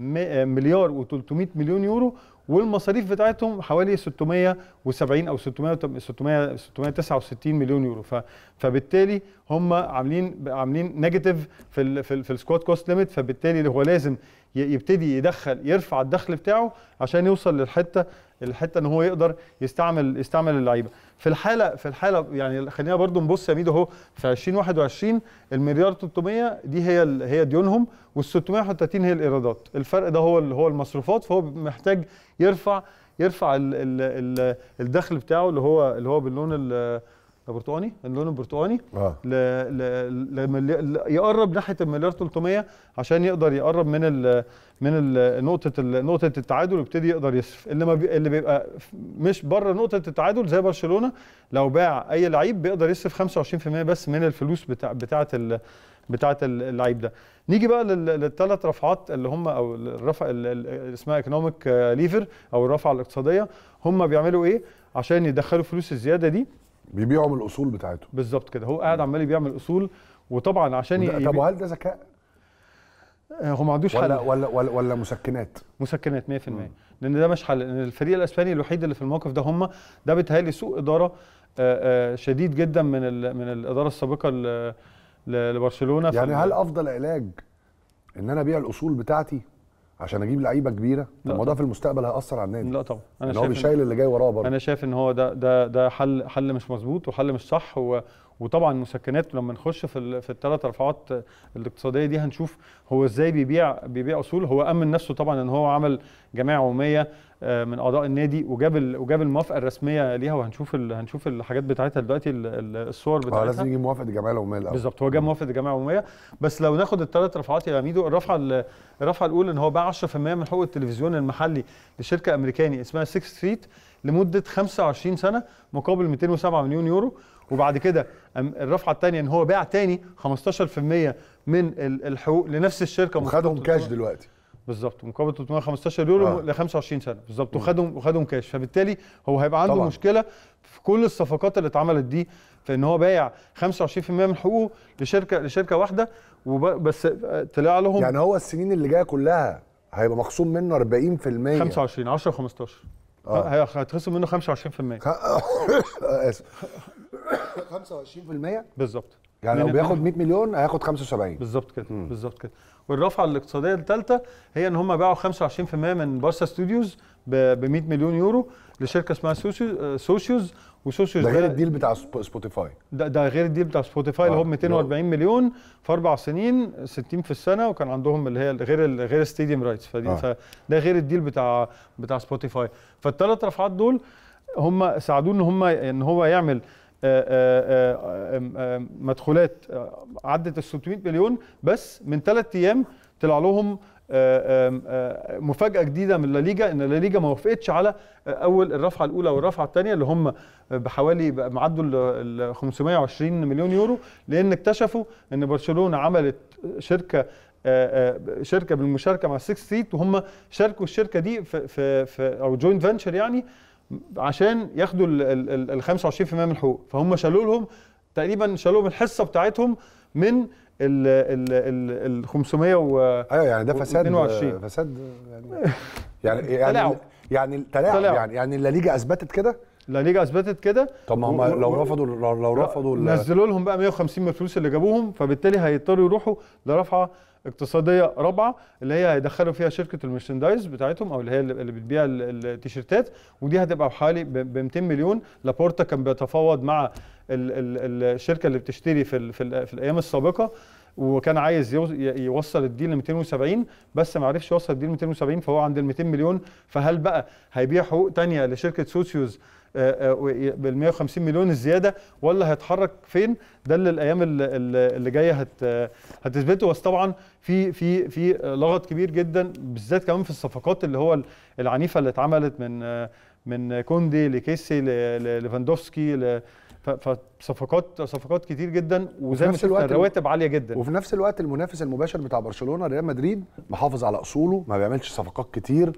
Speaker 8: م- مليار و300 مليون يورو والمصاريف بتاعتهم حوالي 670 او 600 600 669 مليون يورو ف فبالتالي هم عاملين عاملين نيجاتيف في ال في, ال في السكواد كوست ليميت فبالتالي هو لازم ي- يبتدي يدخل يرفع الدخل بتاعه عشان يوصل للحته الحته ان هو يقدر يستعمل يستعمل اللعيبه في الحاله في الحاله يعني خلينا برضو نبص يا ميدو اهو في 2021 المليار 300 دي هي ال- هي ديونهم وال 631 هي الايرادات الفرق ده هو ال- هو المصروفات فهو محتاج يرفع يرفع ال ال ال الدخل بتاعه اللي هو اللي هو باللون ال- البرتقاني اللون البرتقاني
Speaker 1: اه
Speaker 8: ل... ل... لملي... ل... يقرب ناحيه المليار 300 عشان يقدر يقرب من ال... من ال... نقطه ال... نقطه التعادل ويبتدي يقدر يصرف اللي ما بي... اللي بيبقى ف- مش بره نقطه التعادل زي برشلونه لو باع اي لعيب بيقدر يصرف 25% بس من الفلوس بتاع بتاعه ال... بتاعه ال- اللعيب ده نيجي بقى لل... للثلاث رفعات اللي هم او الرفع ال- ال- اللي اسمها ايكونوميك ليفر او الرفعه الاقتصاديه هم بيعملوا ايه عشان يدخلوا فلوس الزياده دي
Speaker 1: بيبيعوا من الاصول بتاعتهم
Speaker 8: بالظبط كده هو قاعد عمال بيعمل اصول وطبعا عشان
Speaker 1: وده-
Speaker 8: ي-
Speaker 1: طب وهل ده ذكاء
Speaker 8: آه، هو ما عندوش
Speaker 1: ولا
Speaker 8: حل
Speaker 1: ولا ولا, ولا مسكنات
Speaker 8: مسكنات 100% لان ده مش حل لان الفريق الاسباني الوحيد اللي في الموقف ده هم ده بيتهيألي سوء اداره آه، آه، شديد جدا من ال- من الاداره السابقه ل- ل- لبرشلونه في
Speaker 1: يعني
Speaker 8: ال-
Speaker 1: هل افضل علاج ان انا ابيع الاصول بتاعتي عشان اجيب لعيبه كبيره
Speaker 8: لا
Speaker 1: طب ما ده في المستقبل هياثر على النادي
Speaker 8: لا طبعا انا
Speaker 1: ان هو
Speaker 8: شايف إن-
Speaker 1: بيشيل اللي جاي وراه برضه
Speaker 8: انا شايف ان هو ده ده ده حل حل مش مظبوط وحل مش صح و وطبعا مسكنات لما نخش في ال- في الثلاث رفعات الاقتصاديه دي هنشوف هو ازاي بيبيع بيبيع اصول هو امن نفسه طبعا ان هو عمل جمعيه عموميه آه، من اعضاء النادي وجاب ال- وجاب الموافقه الرسميه ليها وهنشوف ال- هنشوف الحاجات بتاعتها دلوقتي ال- ال- الصور
Speaker 1: اه
Speaker 8: بتاعتها
Speaker 1: لازم يجي موافقه الجمعيه العموميه الاول
Speaker 8: بالظبط هو جاب موافقه الجمعيه العموميه بس لو ناخد الثلاث رفعات يا ميدو الرفعه ال- الرفعه الاولى ان هو باع 10% من حقوق التلفزيون المحلي لشركه امريكاني اسمها 6 ستريت لمده 25 سنه مقابل 207 مليون يورو وبعد كده أم الرفعه الثانيه ان هو باع تاني 15% من ال- الحقوق لنفس الشركه
Speaker 1: وخدهم
Speaker 8: مقابل
Speaker 1: كاش
Speaker 8: 300
Speaker 1: دلوقتي
Speaker 8: بالظبط مقابل 315 يورو
Speaker 1: آه.
Speaker 8: ل 25 سنه بالظبط وخدهم وخدهم كاش فبالتالي هو هيبقى عنده
Speaker 1: طبعاً.
Speaker 8: مشكله في كل الصفقات اللي اتعملت دي في ان هو بايع 25% من حقوقه لشركه لشركه واحده وب- بس طلع لهم
Speaker 1: يعني هو السنين اللي جايه كلها هيبقى مخصوم منه 40%
Speaker 8: 25 10 15
Speaker 1: آه.
Speaker 8: هي- هيتخصم منه 25%
Speaker 1: خ... اسف 25%
Speaker 8: بالظبط
Speaker 1: يعني لو
Speaker 8: من-
Speaker 1: بياخد 100 مليون هياخد 75
Speaker 8: بالظبط كده بالظبط كده والرفعه الاقتصاديه الثالثه هي ان هم باعوا 25% من بارسا ستوديوز ب 100 مليون يورو لشركه اسمها سوسيوز آه، سوسيوز وسوسيوز
Speaker 1: ده غير الديل بتاع سب- سبوتيفاي
Speaker 8: ده, ده غير الديل بتاع سبوتيفاي اللي
Speaker 1: آه،
Speaker 8: هو 240 مليون في اربع سنين 60 في السنه وكان عندهم اللي هي غير ال- غير ستاديوم رايتس فدي
Speaker 1: آه.
Speaker 8: فده غير الديل بتاع بتاع سبوتيفاي فالثلاث رفعات دول هم ساعدوه ان هم ان هو يعمل آه، آه، آه، آم، آم، مدخولات آه، عدت ال 600 مليون بس من ثلاث ايام طلع لهم آه، آم، آه، مفاجاه جديده من لا ليجا ان لا ليجا ما وافقتش على آه، اول الرفعه الاولى والرفعه الثانيه اللي هم بحوالي بقى معدوا ال 520 مليون يورو لان اكتشفوا ان برشلونه عملت شركه آه، آه، شركه بالمشاركه مع 6 ستريت وهم شاركوا الشركه دي في في, في او جوينت فينشر يعني عشان ياخدوا ال- ال ال 25% من الحقوق فهم شالوا لهم تقريبا شالوا لهم الحصه بتاعتهم من ال ال ال ال 500 و
Speaker 1: ايوه يعني ده فساد
Speaker 8: 22.
Speaker 1: فساد يعني يعني يعني
Speaker 8: تلاعب.
Speaker 1: يعني تلاعب
Speaker 8: تلاعب.
Speaker 1: يعني يعني الليجا اثبتت كده
Speaker 8: لا ليجا اثبتت كده
Speaker 1: طب ما هم
Speaker 8: و- و-
Speaker 1: لو
Speaker 8: و-
Speaker 1: رفضوا لو, لو رفضوا ال-
Speaker 8: نزلوا لهم بقى 150 من الفلوس اللي جابوهم فبالتالي هيضطروا يروحوا لرفعه اقتصاديه رابعه اللي هي هيدخلوا فيها شركه المرشندايز بتاعتهم او اللي هي اللي بتبيع ال- التيشيرتات ودي هتبقى بحوالي ب 200 مليون لابورتا كان بيتفاوض مع ال ال الشركه اللي بتشتري في ال في, ال في الايام السابقه وكان عايز يو- ي- يوصل الديل ل 270 بس ما عرفش يوصل الديل 270 فهو عند ال 200 مليون فهل بقى هيبيع حقوق تانية لشركه سوسيوز بال 150 مليون الزياده ولا هيتحرك فين ده اللي الايام ال- ال- اللي جايه هت هتثبته بس طبعا في في في لغط كبير جدا بالذات كمان في الصفقات اللي هو العنيفه اللي اتعملت من من كوندي لكيسي ل- ل- ليفاندوفسكي ل- ف- فصفقات صفقات كتير جدا وزي ما
Speaker 1: نفس
Speaker 8: شفنا
Speaker 1: الوقت
Speaker 8: الرواتب عاليه جدا
Speaker 1: وفي نفس الوقت المنافس المباشر بتاع برشلونه ريال مدريد محافظ على اصوله ما بيعملش صفقات كتير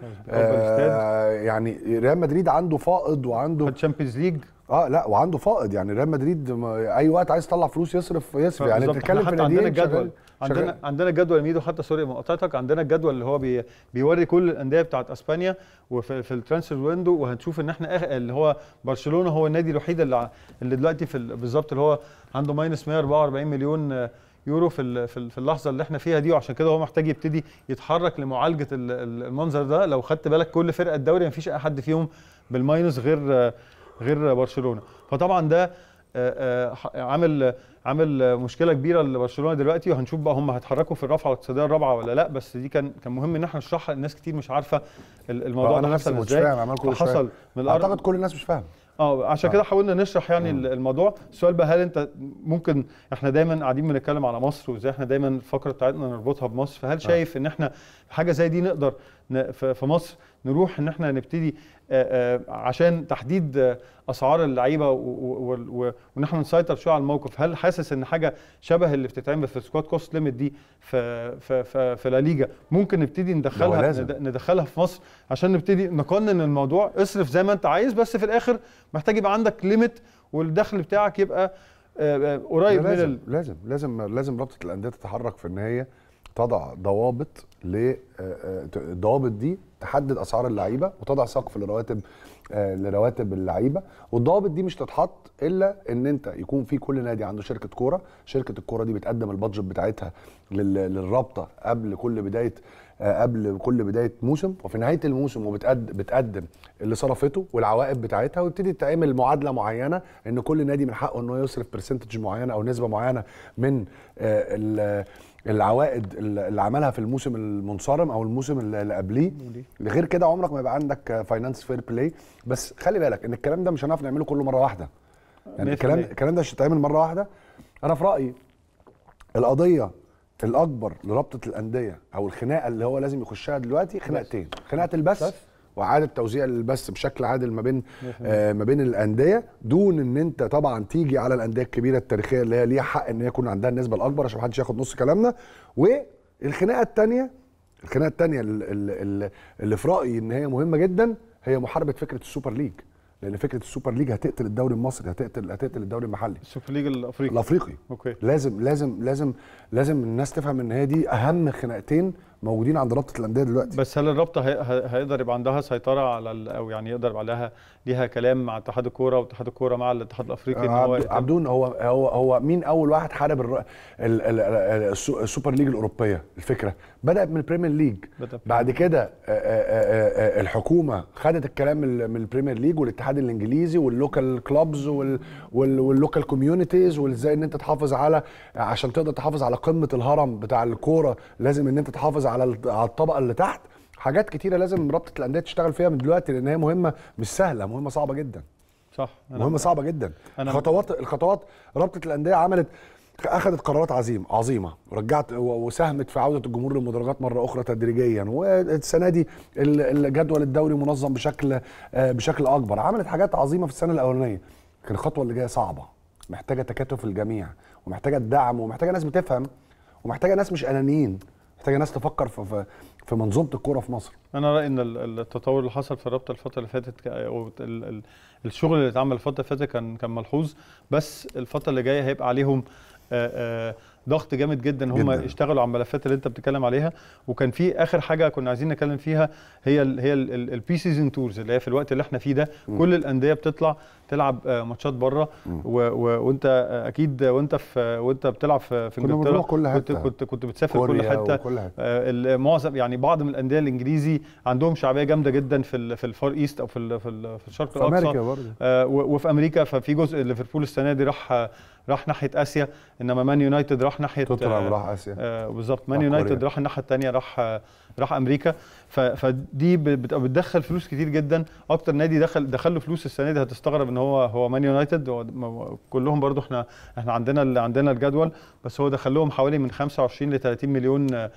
Speaker 1: آه يعني ريال مدريد عنده فائض وعنده
Speaker 8: خد تشامبيونز ليج
Speaker 1: اه لا وعنده فائض يعني ريال مدريد ما- اي وقت عايز يطلع فلوس يصرف يصرف يعني
Speaker 8: بالظبط.
Speaker 1: بتتكلم
Speaker 8: إحنا
Speaker 1: في
Speaker 8: حتى عندنا
Speaker 1: ناديين
Speaker 8: الجدول
Speaker 1: شغال-
Speaker 8: عندنا
Speaker 1: شغال.
Speaker 8: عندنا الجدول يا ميدو حتى سوري مقاطعتك عندنا الجدول اللي هو بي بيوري كل الانديه بتاعت اسبانيا وفي في الترانسفير ويندو وهنشوف ان احنا آخر اللي هو برشلونه هو النادي الوحيد اللي ع- اللي دلوقتي في ال- بالظبط اللي هو عنده ماينس 144 مليون آه، يورو في ال- في ال- في اللحظه اللي احنا فيها دي وعشان كده هو محتاج يبتدي يتحرك لمعالجه ال- ال- المنظر ده لو خدت بالك كل فرقه الدوري مفيش اي حد فيهم بالماينس غير آه، غير برشلونه فطبعا ده آه، آه، ح- عامل عامل آه، مشكله كبيره لبرشلونه دلوقتي وهنشوف بقى هم هيتحركوا في الرفعه الاقتصاديه الرابعه ولا لا بس دي كان كان مهم ان احنا نشرحها الناس كتير مش عارفه ال- الموضوع
Speaker 1: انا
Speaker 8: ده
Speaker 1: نفسي
Speaker 8: حصل
Speaker 1: مش
Speaker 8: ازاي
Speaker 1: فاهم عمال كل شويه
Speaker 8: فحصل من الارض
Speaker 1: اعتقد كل الناس مش فاهمه
Speaker 8: اه عشان
Speaker 1: آه.
Speaker 8: كده حاولنا نشرح يعني ال- الموضوع السؤال بقى هل انت ممكن احنا دايما قاعدين بنتكلم على مصر وازاي احنا دايما الفقره بتاعتنا نربطها بمصر فهل شايف ان احنا حاجه زي دي نقدر ن- في في مصر نروح ان احنا نبتدي آه، آه، عشان تحديد آه، اسعار اللعيبه و- و- و- و- وان احنا نسيطر شويه على الموقف هل حاسس ان حاجه شبه اللي بتتعمل في سكواد كوست ليميت دي في في في, في لا ليجا ممكن نبتدي ندخلها
Speaker 1: لازم.
Speaker 8: ند- ندخلها في مصر عشان نبتدي نقنن الموضوع اصرف زي ما انت عايز بس في الاخر محتاج يبقى عندك ليميت والدخل بتاعك يبقى آه، آه، قريب من
Speaker 1: لازم
Speaker 8: ال...
Speaker 1: لازم لازم لازم رابطه الانديه تتحرك في ان هي تضع ضوابط ل آه، آه، ت- الضوابط دي تحدد اسعار اللعيبه وتضع سقف لرواتب آه، لرواتب اللعيبه والضوابط دي مش تتحط الا ان انت يكون في كل نادي عنده شركه كوره شركه الكوره دي بتقدم البادجت بتاعتها لل- للرابطه قبل كل بدايه آه، قبل كل بدايه موسم وفي نهايه الموسم وبتقدم بتقدم اللي صرفته والعوائد بتاعتها ويبتدي تعمل معادله معينه ان كل نادي من حقه انه يصرف برسنتج معينه او نسبه معينه من آه، ال- العوائد اللي عملها في الموسم المنصرم او الموسم اللي اللي قبليه غير كده عمرك ما يبقى عندك فاينانس فير بلاي بس خلي بالك ان الكلام ده مش هنعرف نعمله كله مره واحده يعني
Speaker 8: 100%.
Speaker 1: الكلام الكلام ده مش هيتعمل مره واحده انا في رايي القضيه الاكبر لرابطه الانديه او الخناقه اللي هو لازم يخشها دلوقتي خناقتين خناقه البث واعاده توزيع البث بشكل عادل ما بين آه ما بين الانديه دون ان انت طبعا تيجي على الانديه الكبيره التاريخيه اللي هي ليها حق ان هي يكون عندها النسبه الاكبر عشان محدش ياخد نص كلامنا والخناقه الثانيه الخناقه الثانيه اللي, اللي في رايي ان هي مهمه جدا هي محاربه فكره السوبر ليج لان فكره السوبر ليج هتقتل الدوري المصري هتقتل هتقتل الدوري المحلي
Speaker 8: السوبر ليج الافريقي
Speaker 1: الافريقي
Speaker 8: اوكي
Speaker 1: لازم لازم لازم لازم الناس تفهم ان هي دي اهم خناقتين موجودين عند رابطه الانديه دلوقتي
Speaker 8: بس هل الرابطه هي- هي- هيقدر يبقى عندها سيطره على ال- او يعني يقدر يبقى لها ليها كلام مع اتحاد الكوره واتحاد الكوره مع الاتحاد الافريقي ان هو
Speaker 1: عبد-
Speaker 8: يقدر-
Speaker 1: عبدون هو هو هو مين اول واحد حارب الر- ال- ال- ال- السو- السوبر ليج الاوروبيه الفكره بدات من البريمير ليج
Speaker 8: بدأ
Speaker 1: بعد كده آه، آه، آه، آه، الحكومه خدت الكلام من من البريمير ليج والاتحاد الانجليزي واللوكال كلوبز واللوكال كوميونيتيز وازاي ان انت تحافظ على عشان تقدر تحافظ على قمه الهرم بتاع الكوره لازم ان انت تحافظ على ال- على الطبقه اللي تحت حاجات كتيره لازم رابطه الانديه تشتغل فيها من دلوقتي لان هي مهمه مش سهله مهمه صعبه جدا
Speaker 8: صح أنا-
Speaker 1: مهمه صعبه جدا
Speaker 8: أنا-
Speaker 1: خطوات الخطوات رابطه الانديه عملت اخذت قرارات عظيم عظيمه ورجعت و- وساهمت في عوده الجمهور للمدرجات مره اخرى تدريجيا والسنه دي ال- الجدول الدوري منظم بشكل آه، بشكل اكبر عملت حاجات عظيمه في السنه الاولانيه لكن الخطوه اللي جايه صعبه محتاجه تكاتف الجميع ومحتاجه الدعم ومحتاجه ناس بتفهم ومحتاجه ناس مش انانيين محتاجه ناس تفكر في في, في منظومه الكوره في مصر
Speaker 8: انا رايي ان ال- التطور اللي حصل في الرابطه الفتره اللي فاتت ك- أو ال- ال- الشغل اللي اتعمل الفتره اللي فاتت كان كان ملحوظ بس الفتره اللي جايه هيبقى عليهم آه، آه، ضغط جامد جدا ان هم
Speaker 1: جداً.
Speaker 8: يشتغلوا على الملفات اللي انت بتتكلم عليها وكان في اخر حاجه كنا عايزين نتكلم فيها هي ال هي البري سيزون تورز اللي هي في الوقت اللي احنا فيه ده كل الانديه بتطلع تلعب آه، ماتشات بره وانت آه، اكيد وانت في وانت بتلعب في في
Speaker 1: كنا
Speaker 8: انجلترا
Speaker 1: بنروح كل
Speaker 8: كنت
Speaker 1: حتة.
Speaker 8: كنت كنت بتسافر كل
Speaker 1: كوريا
Speaker 8: حته
Speaker 1: وكل حتة.
Speaker 8: آه، ال- معظم يعني بعض من الانديه الانجليزي عندهم شعبيه جامده جدا في ال- في الفار ايست او في ال- في, ال- في الشرق
Speaker 1: في
Speaker 8: الاقصى
Speaker 1: امريكا برضه
Speaker 8: آه، و- وفي امريكا ففي جزء ليفربول السنه دي راح آه، راح ناحيه اسيا انما مان يونايتد راح ناحيه
Speaker 1: توتنهام
Speaker 8: آه،
Speaker 1: راح اسيا
Speaker 8: آه، بالظبط مان
Speaker 1: راح
Speaker 8: يونايتد
Speaker 1: كوريا.
Speaker 8: راح الناحيه الثانيه راح آه، راح امريكا ف- فدي ب- بت- بتدخل فلوس كتير جدا اكتر نادي دخل دخل له فلوس السنه دي هتستغرب ان هو هو مان يونايتد هو د- م- كلهم برضو احنا احنا عندنا ال- عندنا الجدول بس هو دخل لهم حوالي من 25 ل 30 مليون آه،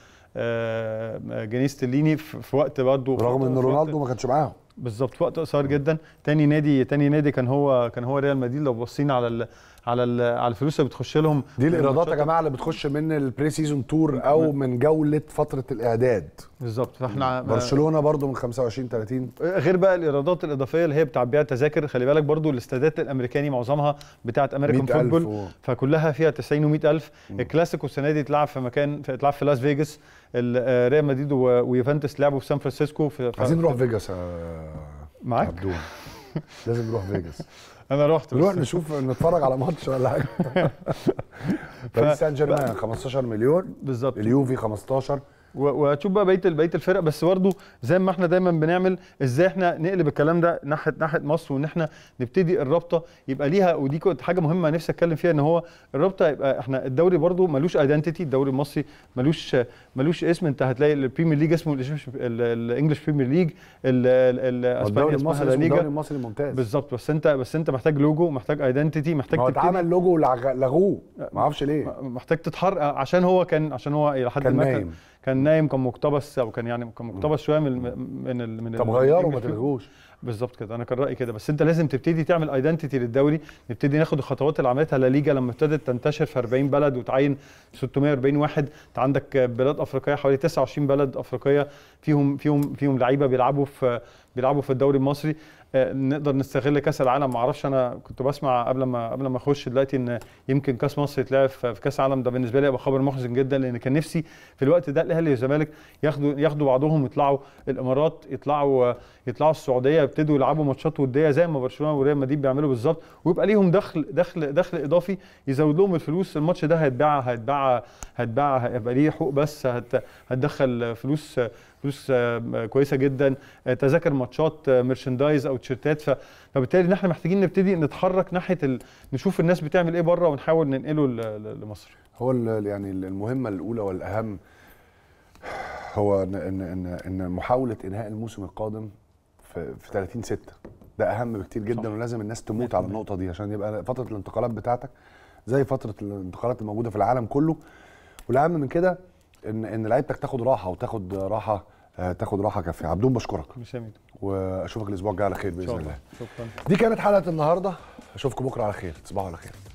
Speaker 8: آه، جنيه استرليني في في وقت برضو في
Speaker 1: رغم
Speaker 8: وقت-
Speaker 1: ان
Speaker 8: في وقت-
Speaker 1: رونالدو ما كانش معاهم
Speaker 8: بالظبط في وقت قصير جدا تاني نادي تاني نادي كان هو كان هو ريال مدريد لو بصينا على ال على ال على الفلوس اللي بتخش لهم
Speaker 1: دي
Speaker 8: من
Speaker 1: الايرادات يا
Speaker 8: الماتشات-
Speaker 1: جماعه اللي بتخش من البري سيزون تور او من جوله فتره الاعداد
Speaker 8: بالظبط فاحنا
Speaker 1: برشلونه برضو من 25 30
Speaker 8: غير بقى الايرادات الاضافيه اللي هي بتاع بيع التذاكر خلي بالك برضو الاستادات الامريكاني معظمها بتاعت امريكان
Speaker 1: 100,000
Speaker 8: فوتبول
Speaker 1: و-
Speaker 8: فكلها فيها 90 و100 الف الكلاسيكو السنه دي اتلعب في مكان في- اتلعب في لاس فيجاس ال- آه، ريال مدريد و- ويوفنتوس لعبوا في سان فرانسيسكو في في-
Speaker 1: عايزين نروح
Speaker 8: في-
Speaker 1: فيجاس يا
Speaker 8: معاك
Speaker 1: عبدون لازم نروح فيجاس
Speaker 8: انا رحت
Speaker 1: نروح
Speaker 8: بس
Speaker 1: نشوف نتفرج على ماتش ولا حاجه باريس سان جيرمان 15 مليون
Speaker 8: بالظبط
Speaker 1: اليوفي 15
Speaker 8: و- وهتشوف بقى بقيه بقيه الفرق بس برضه زي ما احنا دايما بنعمل ازاي احنا نقلب الكلام ده ناحيه ناحيه مصر وان احنا نبتدي الرابطه يبقى ليها ودي كنت حاجه مهمه نفسي اتكلم فيها ان هو الرابطه يبقى احنا الدوري برضه ملوش ايدنتيتي الدوري المصري ملوش ملوش اسم انت هتلاقي البريمير ليج اسمه الإنجليش- ال- الانجليش بريمير ليج ال- ال- ال-
Speaker 1: الدوري
Speaker 8: اسبانيا اسمها
Speaker 1: المصري
Speaker 8: لا
Speaker 1: اسمه الدوري
Speaker 8: ليجا
Speaker 1: المصري الممتاز
Speaker 8: بالظبط بس انت بس انت محتاج لوجو محتاج ايدنتيتي محتاج
Speaker 1: ما هو
Speaker 8: تبتدي
Speaker 1: اتعمل لوجو ولغوه ما اعرفش ليه
Speaker 8: محتاج تتحرك عشان هو كان عشان هو الى حد
Speaker 1: كان
Speaker 8: ما
Speaker 1: نايم.
Speaker 8: كان نايم كان مقتبس او كان يعني كان مقتبس شويه من من ال من
Speaker 1: طب
Speaker 8: ال-
Speaker 1: غيره
Speaker 8: من
Speaker 1: ما
Speaker 8: الإنجليش
Speaker 1: تلغوش
Speaker 8: بالظبط كده انا كان رايي كده بس انت لازم تبتدي تعمل ايدنتيتي للدوري نبتدي ناخد الخطوات اللي عملتها لا ليجا لما ابتدت تنتشر في 40 بلد وتعين 640 واحد انت عندك بلاد افريقيه حوالي 29 بلد افريقيه فيهم فيهم فيهم لعيبه بيلعبوا في بيلعبوا في الدوري المصري آه، نقدر نستغل كاس العالم ما اعرفش انا كنت بسمع قبل ما قبل ما اخش دلوقتي ان يمكن كاس مصر يتلعب في في كاس العالم ده بالنسبه لي يبقى خبر محزن جدا لان كان نفسي في الوقت ده الاهلي والزمالك ياخدوا ياخدوا بعضهم يطلعوا الامارات يطلعوا يطلعوا السعوديه يبتدوا يلعبوا ماتشات وديه زي ما برشلونه وريال مدريد بيعملوا بالظبط ويبقى ليهم دخل دخل دخل اضافي يزود لهم الفلوس الماتش ده هيتباع هيتباع هيتباع هيبقى ليه حقوق بس هت هتدخل فلوس فلوس آه، كويسه جدا آه، تذاكر ماتشات آه، مرشندايز او تيشيرتات ف- فبالتالي ان احنا محتاجين نبتدي نتحرك ناحيه ال... نشوف الناس بتعمل ايه بره ونحاول ننقله ل- ل- لمصر
Speaker 1: هو ال- يعني المهمه الاولى والاهم هو ان ان ان, إن محاوله انهاء الموسم القادم في, في 30 6 ده اهم بكتير جدا
Speaker 8: صح.
Speaker 1: ولازم الناس تموت على النقطه دي عشان يبقى فتره الانتقالات بتاعتك زي فتره الانتقالات الموجوده في العالم كله والاهم من كده ان ان لعيبتك تاخد راحه وتاخد راحه آه تاخد راحه كافيه عبدون بشكرك
Speaker 8: مش هميد
Speaker 1: واشوفك الاسبوع الجاي على خير
Speaker 8: ان
Speaker 1: باذن
Speaker 8: شاء
Speaker 1: الله
Speaker 8: الله شكرا
Speaker 1: دي كانت حلقه النهارده اشوفكم بكره على خير تصبحوا على خير